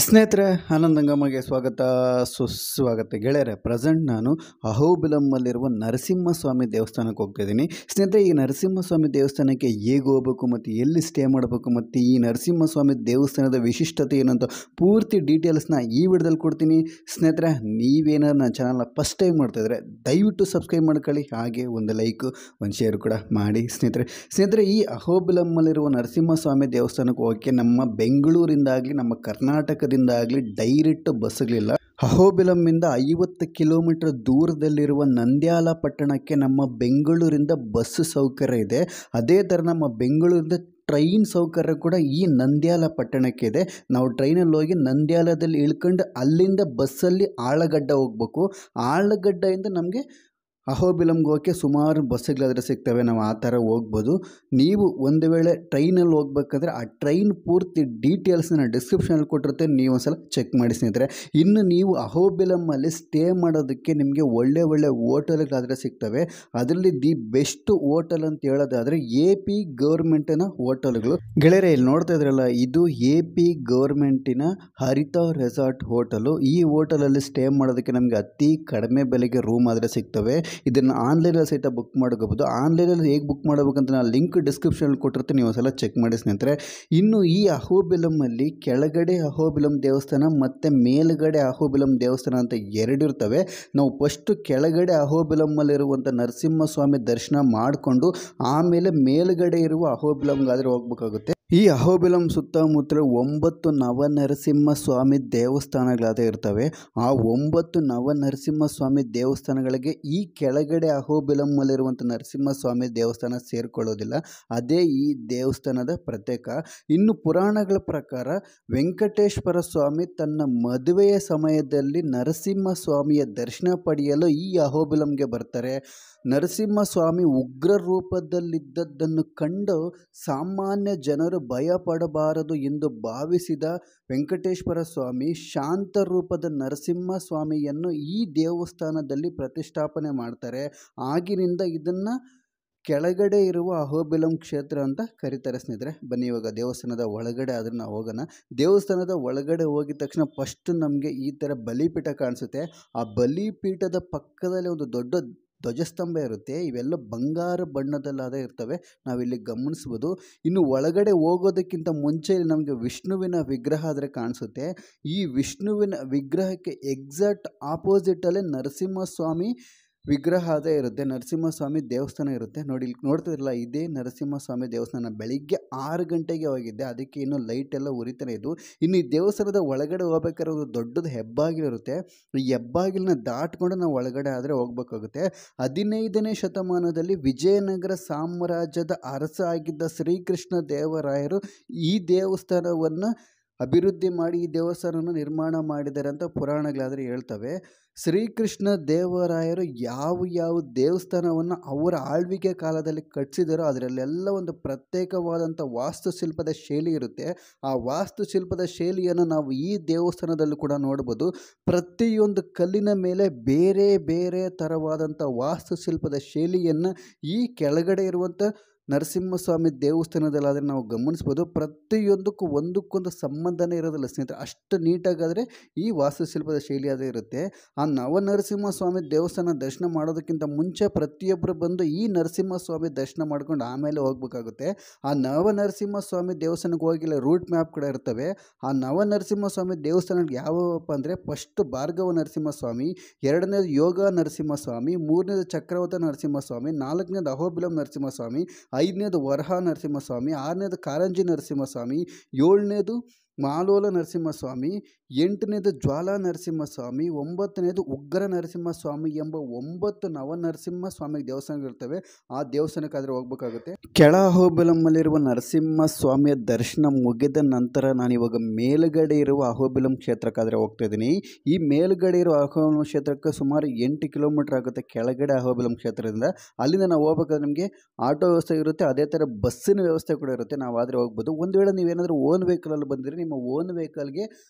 ಸ್ನೇಹಿತರೆ ಆನಂದಂಗಮಗೆ ಸ್ವಾಗತ ಸುಸ್ವಾಗತ ಗೆಳೆಯರೆ ಪ್ರೆಸೆಂಟ್ ನಾನು ಅಹೋಬಿಲಮ್ಮಲ್ಲಿರುವ ನರಸಿಂಹಸ್ವಾಮಿ ದೇವಸ್ಥಾನಕ್ಕೆ ಹೋಗ್ತಾ ಇದ್ದೀನಿ ಸ್ನೇಹಿತರೆ ಈ ನರಸಿಂಹಸ್ವಾಮಿ ದೇವಸ್ಥಾನಕ್ಕೆ ಹೇಗೆ ಹೋಗ್ಬೇಕು ಮತ್ತು ಎಲ್ಲಿ ಸ್ಟೇ ಮಾಡಬೇಕು ಮತ್ತು ಈ ನರಸಿಂಹಸ್ವಾಮಿ ದೇವಸ್ಥಾನದ ವಿಶಿಷ್ಟತೆ ಏನಂತ ಪೂರ್ತಿ ಡೀಟೇಲ್ಸ್ನ ಈ ವಿಡಿಯೋದಲ್ಲಿ ಕೊಡ್ತೀನಿ ಸ್ನೇಹಿತರೆ ನೀವೇನಾದ್ರು ನನ್ನ ಚಾನಲ್ನ ಫಸ್ಟ್ ಟೈಮ್ ಮಾಡ್ತಾ ಇದ್ರೆ ದಯವಿಟ್ಟು ಸಬ್ಸ್ಕ್ರೈಬ್ ಮಾಡ್ಕೊಳ್ಳಿ ಹಾಗೆ ಒಂದು ಲೈಕು ಒಂದು ಶೇರ್ ಕೂಡ ಮಾಡಿ ಸ್ನೇಹಿತರೆ ಸ್ನೇಹಿತರೆ ಈ ಅಹೋಬಿಲಮ್ಮಲ್ಲಿರುವ ನರಸಿಂಹಸ್ವಾಮಿ ದೇವಸ್ಥಾನಕ್ಕೆ ಹೋಗೋಕ್ಕೆ ನಮ್ಮ ಬೆಂಗಳೂರಿಂದಾಗಲಿ ನಮ್ಮ ಕರ್ನಾಟಕದಿಂದಾಗಲಿ ಡೈರೆಕ್ಟ್ ಬಸ್ಗಳಿಲ್ಲ ಅಹೋಬಿಲಮ್ಮಿಂದ ಐವತ್ತು ಕಿಲೋಮೀಟರ್ ದೂರದಲ್ಲಿರುವ ನಂದ್ಯಾಲ ಪಟ್ಟಣಕ್ಕೆ ನಮ್ಮ ಬೆಂಗಳೂರಿಂದ ಬಸ್ ಸೌಕರ್ಯ ಇದೆ ಅದೇ ಥರ ನಮ್ಮ ಬೆಂಗಳೂರಿಂದ ಟ್ರೈನ್ ಸೌಕರ್ಯ ಕೂಡ ಈ ನಂದ್ಯಾಲ ಪಟ್ಟಣಕ್ಕೆ ಇದೆ ನಾವು ಟ್ರೈನಲ್ಲಿ ಹೋಗಿ ನಂದ್ಯಾಲದಲ್ಲಿ ಇಳ್ಕೊಂಡು ಅಲ್ಲಿಂದ ಬಸ್ಸಲ್ಲಿ ಆಳಗಡ್ಡ ಹೋಗ್ಬೇಕು ಆಳಗಡ್ಡೆಯಿಂದ ನಮಗೆ ಅಹೋಬಿಲಮ್ಗೆ ಹೋಗೋಕ್ಕೆ ಸುಮಾರು ಬಸ್ಸುಗಳಾದರೆ ಸಿಗ್ತವೆ ನಾವು ಆ ಥರ ಹೋಗ್ಬೋದು ನೀವು ಒಂದು ವೇಳೆ ಟ್ರೈನಲ್ಲಿ ಹೋಗ್ಬೇಕಾದ್ರೆ ಆ ಟ್ರೈನ್ ಪೂರ್ತಿ ಡೀಟೇಲ್ಸ್ನ ಡಿಸ್ಕ್ರಿಪ್ಷನಲ್ಲಿ ಕೊಟ್ಟಿರುತ್ತೆ ನೀವು ಒಂದು ಸಲ ಚೆಕ್ ಮಾಡಿ ಸ್ನೇಹಿತರೆ ಇನ್ನು ನೀವು ಅಹೋಬಿಲಮ್ಮಲ್ಲಿ ಸ್ಟೇ ಮಾಡೋದಕ್ಕೆ ನಿಮಗೆ ಒಳ್ಳೆ ಒಳ್ಳೆ ಹೋಟೆಲ್ಗಳಾದರೆ ಸಿಗ್ತವೆ ಅದರಲ್ಲಿ ದಿ ಬೆಸ್ಟ್ ಹೋಟೆಲ್ ಅಂತ ಹೇಳೋದಾದರೆ ಎ ಪಿ ಗೌರ್ಮೆಂಟಿನ ಹೋಟೆಲ್ಗಳು ಗೆಳೆಯರೆ ಇಲ್ಲಿ ನೋಡ್ತಾ ಇದ್ರಲ್ಲ ಇದು ಎ ಪಿ ಗೌರ್ಮೆಂಟಿನ ಹರಿತಾ ರೆಸಾರ್ಟ್ ಹೋಟೆಲು ಈ ಹೋಟೆಲಲ್ಲಿ ಸ್ಟೇ ಮಾಡೋದಕ್ಕೆ ನಮಗೆ ಅತಿ ಕಡಿಮೆ ಬೆಲೆಗೆ ರೂಮ್ ಆದರೆ ಸಿಗ್ತವೆ ಇದನ್ನು ಆನ್ಲೈನಲ್ಲಿ ಸಹಿತ ಬುಕ್ ಮಾಡ್ಕೋಬೋದು ಆನ್ಲೈನಲ್ಲಿ ಹೇಗೆ ಬುಕ್ ಮಾಡಬೇಕಂತ ನಾನು ಲಿಂಕ್ ಡಿಸ್ಕ್ರಿಪ್ಷನಲ್ಲಿ ಕೊಟ್ಟಿರ್ತೀನಿ ನೀವು ಒಂದ್ಸಲ ಚೆಕ್ ಮಾಡಿ ಸ್ನೇಹಿತರೆ ಇನ್ನು ಈ ಅಹೋಬಿಲಮ್ಮಲ್ಲಿ ಕೆಳಗಡೆ ಅಹೋಬಿಲಂ ದೇವಸ್ಥಾನ ಮತ್ತು ಮೇಲುಗಡೆ ಅಹೋಬಿಲಂ ದೇವಸ್ಥಾನ ಅಂತ ಎರಡಿರ್ತವೆ ನಾವು ಫಸ್ಟು ಕೆಳಗಡೆ ಅಹೋಬಿಲಮ್ಮಲ್ಲಿರುವಂಥ ನರಸಿಂಹಸ್ವಾಮಿ ದರ್ಶನ ಮಾಡಿಕೊಂಡು ಆಮೇಲೆ ಮೇಲುಗಡೆ ಇರುವ ಅಹೋಬಿಲಂಗಾದರೆ ಹೋಗ್ಬೇಕಾಗುತ್ತೆ ಈ ಅಹೋಬಿಲಂ ಸುತ್ತಮುತ್ತಲು ಒಂಬತ್ತು ನವನರಸಿಂಹ ಸ್ವಾಮಿ ದೇವಸ್ಥಾನಗಳಾದ ಇರ್ತವೆ ಆ ಒಂಬತ್ತು ನವನರಸಿಂಹ ಸ್ವಾಮಿ ದೇವಸ್ಥಾನಗಳಿಗೆ ಈ ಕೆಳಗಡೆ ಅಹೋಬಿಲಮ್ಮಲ್ಲಿರುವಂಥ ನರಸಿಂಹಸ್ವಾಮಿ ದೇವಸ್ಥಾನ ಸೇರಿಕೊಳ್ಳೋದಿಲ್ಲ ಅದೇ ಈ ದೇವಸ್ಥಾನದ ಪ್ರತ್ಯೇಕ ಇನ್ನು ಪುರಾಣಗಳ ಪ್ರಕಾರ ವೆಂಕಟೇಶ್ವರ ಸ್ವಾಮಿ ತನ್ನ ಮದುವೆಯ ಸಮಯದಲ್ಲಿ ನರಸಿಂಹ ಸ್ವಾಮಿಯ ದರ್ಶನ ಪಡೆಯಲು ಈ ಅಹೋಬಿಲಂಗೆ ಬರ್ತಾರೆ ನರಸಿಂಹಸ್ವಾಮಿ ಉಗ್ರ ರೂಪದಲ್ಲಿದ್ದದ್ದನ್ನು ಕಂಡು ಸಾಮಾನ್ಯ ಜನರು ಭಯ ಪಡಬಾರದು ಎಂದು ಭಾವಿಸಿದ ವೆಂಕಟೇಶ್ವರ ಸ್ವಾಮಿ ಶಾಂತ ರೂಪದ ನರಸಿಂಹ ಸ್ವಾಮಿಯನ್ನು ಈ ದೇವಸ್ಥಾನದಲ್ಲಿ ಪ್ರತಿಷ್ಠಾಪನೆ ಮಾಡ್ತಾರೆ ಆಗಿನಿಂದ ಇದನ್ನು ಕೆಳಗಡೆ ಇರುವ ಅಹೋಬಿಲಂ ಕ್ಷೇತ್ರ ಅಂತ ಕರೀತಾರೆ ಸ್ನೇಹಿತರೆ ಬನ್ನಿ ಇವಾಗ ದೇವಸ್ಥಾನದ ಒಳಗಡೆ ಆದ್ರೆ ನಾವು ಹೋಗೋಣ ದೇವಸ್ಥಾನದ ಒಳಗಡೆ ಹೋಗಿದ ತಕ್ಷಣ ಫಸ್ಟ್ ನಮಗೆ ಈ ಥರ ಬಲಿಪೀಠ ಕಾಣಿಸುತ್ತೆ ಆ ಬಲಿಪೀಠದ ಪಕ್ಕದಲ್ಲಿ ಒಂದು ದೊಡ್ಡ ಧ್ವಜಸ್ತಂಭ ಇರುತ್ತೆ ಇವೆಲ್ಲ ಬಂಗಾರ ಬಣ್ಣದಲ್ಲಾದ ಇರ್ತವೆ ನಾವಿಲ್ಲಿ ಗಮನಿಸ್ಬೋದು ಇನ್ನು ಒಳಗಡೆ ಹೋಗೋದಕ್ಕಿಂತ ಮುಂಚೆ ಇಲ್ಲಿ ನಮಗೆ ವಿಷ್ಣುವಿನ ವಿಗ್ರಹ ಆದರೆ ಕಾಣಿಸುತ್ತೆ ಈ ವಿಷ್ಣುವಿನ ವಿಗ್ರಹಕ್ಕೆ ಎಕ್ಸಾಕ್ಟ್ ಆಪೋಸಿಟಲ್ಲೇ ನರಸಿಂಹಸ್ವಾಮಿ ವಿಗ್ರಹ ಅದೇ ಇರುತ್ತೆ ನರಸಿಂಹಸ್ವಾಮಿ ದೇವಸ್ಥಾನ ಇರುತ್ತೆ ನೋಡಿ ಇಲ್ಲಿ ನೋಡ್ತಿದ್ರಲ್ಲ ಇದೇ ನರಸಿಂಹಸ್ವಾಮಿ ದೇವಸ್ಥಾನ ಬೆಳಿಗ್ಗೆ ಆರು ಗಂಟೆಗೆ ಹೋಗಿದ್ದೆ ಅದಕ್ಕೆ ಇನ್ನೂ ಲೈಟ್ ಎಲ್ಲ ಉರಿತಾನೆ ಇದ್ದು ಇನ್ನು ಈ ದೇವಸ್ಥಾನದ ಒಳಗಡೆ ಹೋಗ್ಬೇಕಾದ್ರೆ ಒಂದು ದೊಡ್ಡದು ಹೆಬ್ಬಾಗಿಲಿರುತ್ತೆ ಈ ಹೆಬ್ಬಾಗಿಲನ್ನ ದಾಟ್ಕೊಂಡು ನಾವು ಒಳಗಡೆ ಆದರೆ ಹೋಗ್ಬೇಕಾಗುತ್ತೆ ಹದಿನೈದನೇ ಶತಮಾನದಲ್ಲಿ ವಿಜಯನಗರ ಸಾಮ್ರಾಜ್ಯದ ಅರಸ ಆಗಿದ್ದ ಶ್ರೀಕೃಷ್ಣ ದೇವರಾಯರು ಈ ದೇವಸ್ಥಾನವನ್ನು ಅಭಿವೃದ್ಧಿ ಮಾಡಿ ಈ ದೇವಸ್ಥಾನವನ್ನು ನಿರ್ಮಾಣ ಮಾಡಿದ್ದಾರೆ ಅಂತ ಪುರಾಣಗಳಾದರೆ ಹೇಳ್ತವೆ ಶ್ರೀಕೃಷ್ಣ ದೇವರಾಯರು ಯಾವ ಯಾವ ದೇವಸ್ಥಾನವನ್ನು ಅವರ ಆಳ್ವಿಕೆ ಕಾಲದಲ್ಲಿ ಕಟ್ಟಿಸಿದಾರೋ ಅದರಲ್ಲೆಲ್ಲ ಒಂದು ಪ್ರತ್ಯೇಕವಾದಂಥ ವಾಸ್ತುಶಿಲ್ಪದ ಶೈಲಿ ಇರುತ್ತೆ ಆ ವಾಸ್ತುಶಿಲ್ಪದ ಶೈಲಿಯನ್ನು ನಾವು ಈ ದೇವಸ್ಥಾನದಲ್ಲೂ ಕೂಡ ನೋಡ್ಬೋದು ಪ್ರತಿಯೊಂದು ಕಲ್ಲಿನ ಮೇಲೆ ಬೇರೆ ಬೇರೆ ಥರವಾದಂಥ ವಾಸ್ತುಶಿಲ್ಪದ ಶೈಲಿಯನ್ನು ಈ ಕೆಳಗಡೆ ಇರುವಂಥ ನರಸಿಂಹಸ್ವಾಮಿ ದೇವಸ್ಥಾನದಲ್ಲಾದರೆ ನಾವು ಗಮನಿಸ್ಬೋದು ಪ್ರತಿಯೊಂದಕ್ಕೂ ಒಂದಕ್ಕೊಂದು ಸಂಬಂಧನೇ ಇರೋದಿಲ್ಲ ಸ್ನೇಹಿತರೆ ಅಷ್ಟು ನೀಟಾಗಾದರೆ ಈ ವಾಸ್ತುಶಿಲ್ಪದ ಶೈಲಿ ಅದೇ ಇರುತ್ತೆ ಆ ನವನರಸಿಂಹಸ್ವಾಮಿ ದೇವಸ್ಥಾನ ದರ್ಶನ ಮಾಡೋದಕ್ಕಿಂತ ಮುಂಚೆ ಪ್ರತಿಯೊಬ್ಬರು ಬಂದು ಈ ನರಸಿಂಹಸ್ವಾಮಿ ದರ್ಶನ ಮಾಡ್ಕೊಂಡು ಆಮೇಲೆ ಹೋಗ್ಬೇಕಾಗುತ್ತೆ ಆ ನವನರಸಿಂಹಸ್ವಾಮಿ ದೇವಸ್ಥಾನಕ್ಕೆ ಹೋಗಿಲ್ಲ ರೂಟ್ ಮ್ಯಾಪ್ ಕೂಡ ಇರ್ತವೆ ಆ ನವನರಸಿಂಹಸ್ವಾಮಿ ದೇವಸ್ಥಾನಕ್ಕೆ ಯಾವಪ್ಪ ಅಂದರೆ ಫಸ್ಟ್ ಭಾರ್ಗವ ನರಸಿಂಹಸ್ವಾಮಿ ಎರಡನೇದು ಯೋಗ ನರಸಿಂಹಸ್ವಾಮಿ ಮೂರನೇದು ಚಕ್ರವರ್ತ ನರಸಿಂಹಸ್ವಾಮಿ ನಾಲ್ಕನೇದು ಅಹೋಬಿಲಂ ನರಸಿಂಹಸ್ವಾಮಿ ಐದನೇದು ವರಹ ನರಸಿಂಹಸ್ವಾಮಿ ಆರನೇದು ಕಾರಂಜಿ ನರಸಿಂಹಸ್ವಾಮಿ ಏಳನೇದು ಮಾಲೋಲ ನರಸಿಂಹಸ್ವಾಮಿ ಎಂಟನೇದು ಜ್ವಾಲಾ ನರಸಿಂಹಸ್ವಾಮಿ ಒಂಬತ್ತನೇದು ಉಗ್ರ ನರಸಿಂಹಸ್ವಾಮಿ ಎಂಬ ಒಂಬತ್ತು ನವನರಸಿಂಹಸ್ವಾಮಿ ದೇವಸ್ಥಾನಗಳಿರ್ತವೆ ಆ ದೇವಸ್ಥಾನಕ್ಕಾದರೆ ಹೋಗ್ಬೇಕಾಗುತ್ತೆ ಕೆಳ ಅಹೋಬಿಲಮ್ಮಲ್ಲಿರುವ ನರಸಿಂಹಸ್ವಾಮಿಯ ದರ್ಶನ ಮುಗಿದ ನಂತರ ನಾನು ಇವಾಗ ಮೇಲುಗಡೆ ಇರುವ ಅಹೋಬಿಲಂ ಕ್ಷೇತ್ರಕ್ಕಾದರೆ ಹೋಗ್ತಾ ಇದ್ದೀನಿ ಈ ಮೇಲುಗಡೆ ಇರುವ ಅಹೋಬಿಲಂ ಕ್ಷೇತ್ರಕ್ಕೆ ಸುಮಾರು ಎಂಟು ಕಿಲೋಮೀಟರ್ ಆಗುತ್ತೆ ಕೆಳಗಡೆ ಅಹೋಬಿಲಂ ಕ್ಷೇತ್ರದಿಂದ ಅಲ್ಲಿಂದ ನಾವು ಹೋಗ್ಬೇಕಾದ್ರೆ ನಮಗೆ ಆಟೋ ವ್ಯವಸ್ಥೆ ಇರುತ್ತೆ ಅದೇ ಥರ ಬಸ್ಸಿನ ವ್ಯವಸ್ಥೆ ಕೂಡ ಇರುತ್ತೆ ನಾವು ಆದರೆ ಹೋಗ್ಬೋದು ಒಂದು ವೇಳೆ ನೀವೇನಾದರೂ ಓನ್ ವೆಹಿಕಲಲ್ಲಿ ಬಂದರೆ ನಿಮ್ಮ ಓನ್ ವೆಹಿಕಲ್ಗೆ ತುಂಬ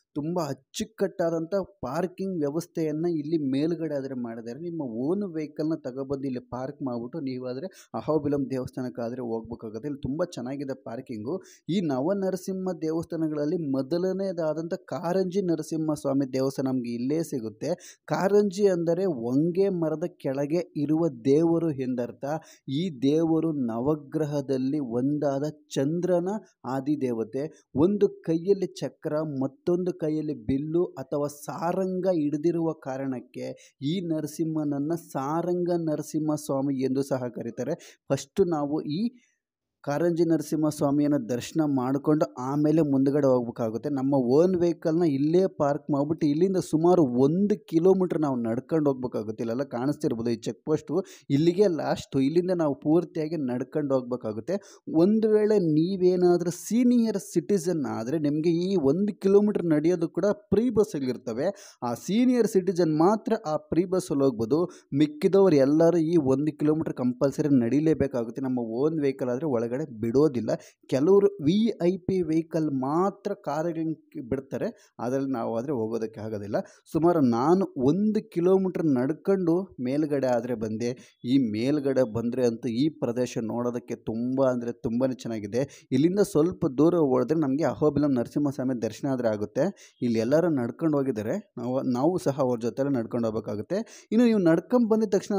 ಅಚ್ಚುಕಟ್ಟಾದಂಥ ಪಾರ್ಕಿಂಗ್ ವ್ಯವಸ್ಥೆಯನ್ನು ಇಲ್ಲಿ ಮೇಲುಗಡೆ ಆದರೆ ಮಾಡಿದ್ದಾರೆ ನಿಮ್ಮ ಓನ್ ವೆಹಿಕಲ್ನ ತಗೊಬಂದು ಇಲ್ಲಿ ಪಾರ್ಕ್ ಮಾಡಿಬಿಟ್ಟು ನೀವಾದರೆ ಅಹೋಬಿಲಂ ದೇವಸ್ಥಾನಕ್ಕಾದರೆ ಹೋಗ್ಬೇಕಾಗುತ್ತೆ ಇಲ್ಲಿ ತುಂಬ ಚೆನ್ನಾಗಿದೆ ಪಾರ್ಕಿಂಗು ಈ ನವನರಸಿಂಹ ದೇವಸ್ಥಾನಗಳಲ್ಲಿ ಮೊದಲನೇದಾದಂಥ ಕಾರಂಜಿ ನರಸಿಂಹ ಸ್ವಾಮಿ ದೇವಸ್ಥಾನ ನಮಗೆ ಇಲ್ಲೇ ಸಿಗುತ್ತೆ ಕಾರಂಜಿ ಅಂದರೆ ಹೊಂಗೆ ಮರದ ಕೆಳಗೆ ಇರುವ ದೇವರು ಎಂದರ್ಥ ಈ ದೇವರು ನವಗ್ರಹದಲ್ಲಿ ಒಂದಾದ ಚಂದ್ರನ ಆದಿದೇವತೆ ಒಂದು ಕೈಯಲ್ಲಿ ಚಕ್ರ ಮತ್ತೊಂದು ಕೈಯಲ್ಲಿ ಬಿಲ್ಲು ಅಥವಾ ಸಾರಂಗ ಹಿಡಿದಿರುವ ಕಾರಣಕ್ಕೆ ಈ ನರಸಿಂಹನನ್ನು ಸಾರಂಗ ನರಸಿಂಹ ಸ್ವಾಮಿ ಎಂದು ಸಹ ಕರೀತಾರೆ ಫಸ್ಟು ನಾವು ಈ ಕಾರಂಜಿ ನರಸಿಂಹ ಸ್ವಾಮಿಯನ್ನು ದರ್ಶನ ಮಾಡಿಕೊಂಡು ಆಮೇಲೆ ಮುಂದುಗಡೆ ಹೋಗ್ಬೇಕಾಗುತ್ತೆ ನಮ್ಮ ಓನ್ ವೆಹಿಕಲ್ನ ಇಲ್ಲೇ ಪಾರ್ಕ್ ಮಾಡಿಬಿಟ್ಟು ಇಲ್ಲಿಂದ ಸುಮಾರು ಒಂದು ಕಿಲೋಮೀಟ್ರ್ ನಾವು ನಡ್ಕೊಂಡು ಹೋಗ್ಬೇಕಾಗುತ್ತೆ ಇಲ್ಲೆಲ್ಲ ಕಾಣಿಸ್ತಿರ್ಬೋದು ಈ ಚೆಕ್ ಪೋಸ್ಟು ಇಲ್ಲಿಗೆ ಲಾಸ್ಟು ಇಲ್ಲಿಂದ ನಾವು ಪೂರ್ತಿಯಾಗಿ ನಡ್ಕೊಂಡು ಹೋಗ್ಬೇಕಾಗುತ್ತೆ ಒಂದು ವೇಳೆ ನೀವೇನಾದರೂ ಸೀನಿಯರ್ ಸಿಟಿಸನ್ ಆದರೆ ನಿಮಗೆ ಈ ಒಂದು ಕಿಲೋಮೀಟ್ರ್ ನಡೆಯೋದು ಕೂಡ ಫ್ರೀ ಬಸ್ಸಲ್ಲಿರ್ತವೆ ಆ ಸೀನಿಯರ್ ಸಿಟಿಜನ್ ಮಾತ್ರ ಆ ಫ್ರೀ ಬಸ್ಸಲ್ಲಿ ಹೋಗ್ಬೋದು ಮಿಕ್ಕಿದವರು ಎಲ್ಲರೂ ಈ ಒಂದು ಕಿಲೋಮೀಟ್ರ್ ಕಂಪಲ್ಸರಿ ನಡಿಲೇಬೇಕಾಗುತ್ತೆ ನಮ್ಮ ಓನ್ ವೆಹಿಕಲ್ ಆದರೆ ಒಳಗಡೆ ಬಿಡೋದಿಲ್ಲ ಕೆಲವರು ವಿ ಐ ಪಿ ವೆಹಿಕಲ್ ಮಾತ್ರ ಕಾರುಗಳಿಗೆ ಬಿಡ್ತಾರೆ ಅದರಲ್ಲಿ ನಾವು ಆದರೆ ಹೋಗೋದಕ್ಕೆ ಆಗೋದಿಲ್ಲ ಸುಮಾರು ನಾನು ಒಂದು ಕಿಲೋಮೀಟ್ರ್ ನಡ್ಕೊಂಡು ಮೇಲ್ಗಡೆ ಆದರೆ ಬಂದೆ ಈ ಮೇಲ್ಗಡೆ ಬಂದರೆ ಅಂತೂ ಈ ಪ್ರದೇಶ ನೋಡೋದಕ್ಕೆ ತುಂಬ ಅಂದರೆ ತುಂಬಾ ಚೆನ್ನಾಗಿದೆ ಇಲ್ಲಿಂದ ಸ್ವಲ್ಪ ದೂರ ಹೋದ್ರೆ ನಮಗೆ ಅಹೋಬಿಲಂ ನರಸಿಂಹಸ್ವಾಮಿ ದರ್ಶನ ಆದರೆ ಆಗುತ್ತೆ ಇಲ್ಲಿ ಎಲ್ಲರೂ ನಡ್ಕೊಂಡು ಹೋಗಿದ್ದಾರೆ ನಾವು ನಾವು ಸಹ ಅವ್ರ ಜೊತೆಲೆ ನಡ್ಕೊಂಡು ಹೋಗ್ಬೇಕಾಗುತ್ತೆ ಇನ್ನು ನೀವು ನಡ್ಕೊಂಡು ಬಂದಿದ ತಕ್ಷಣ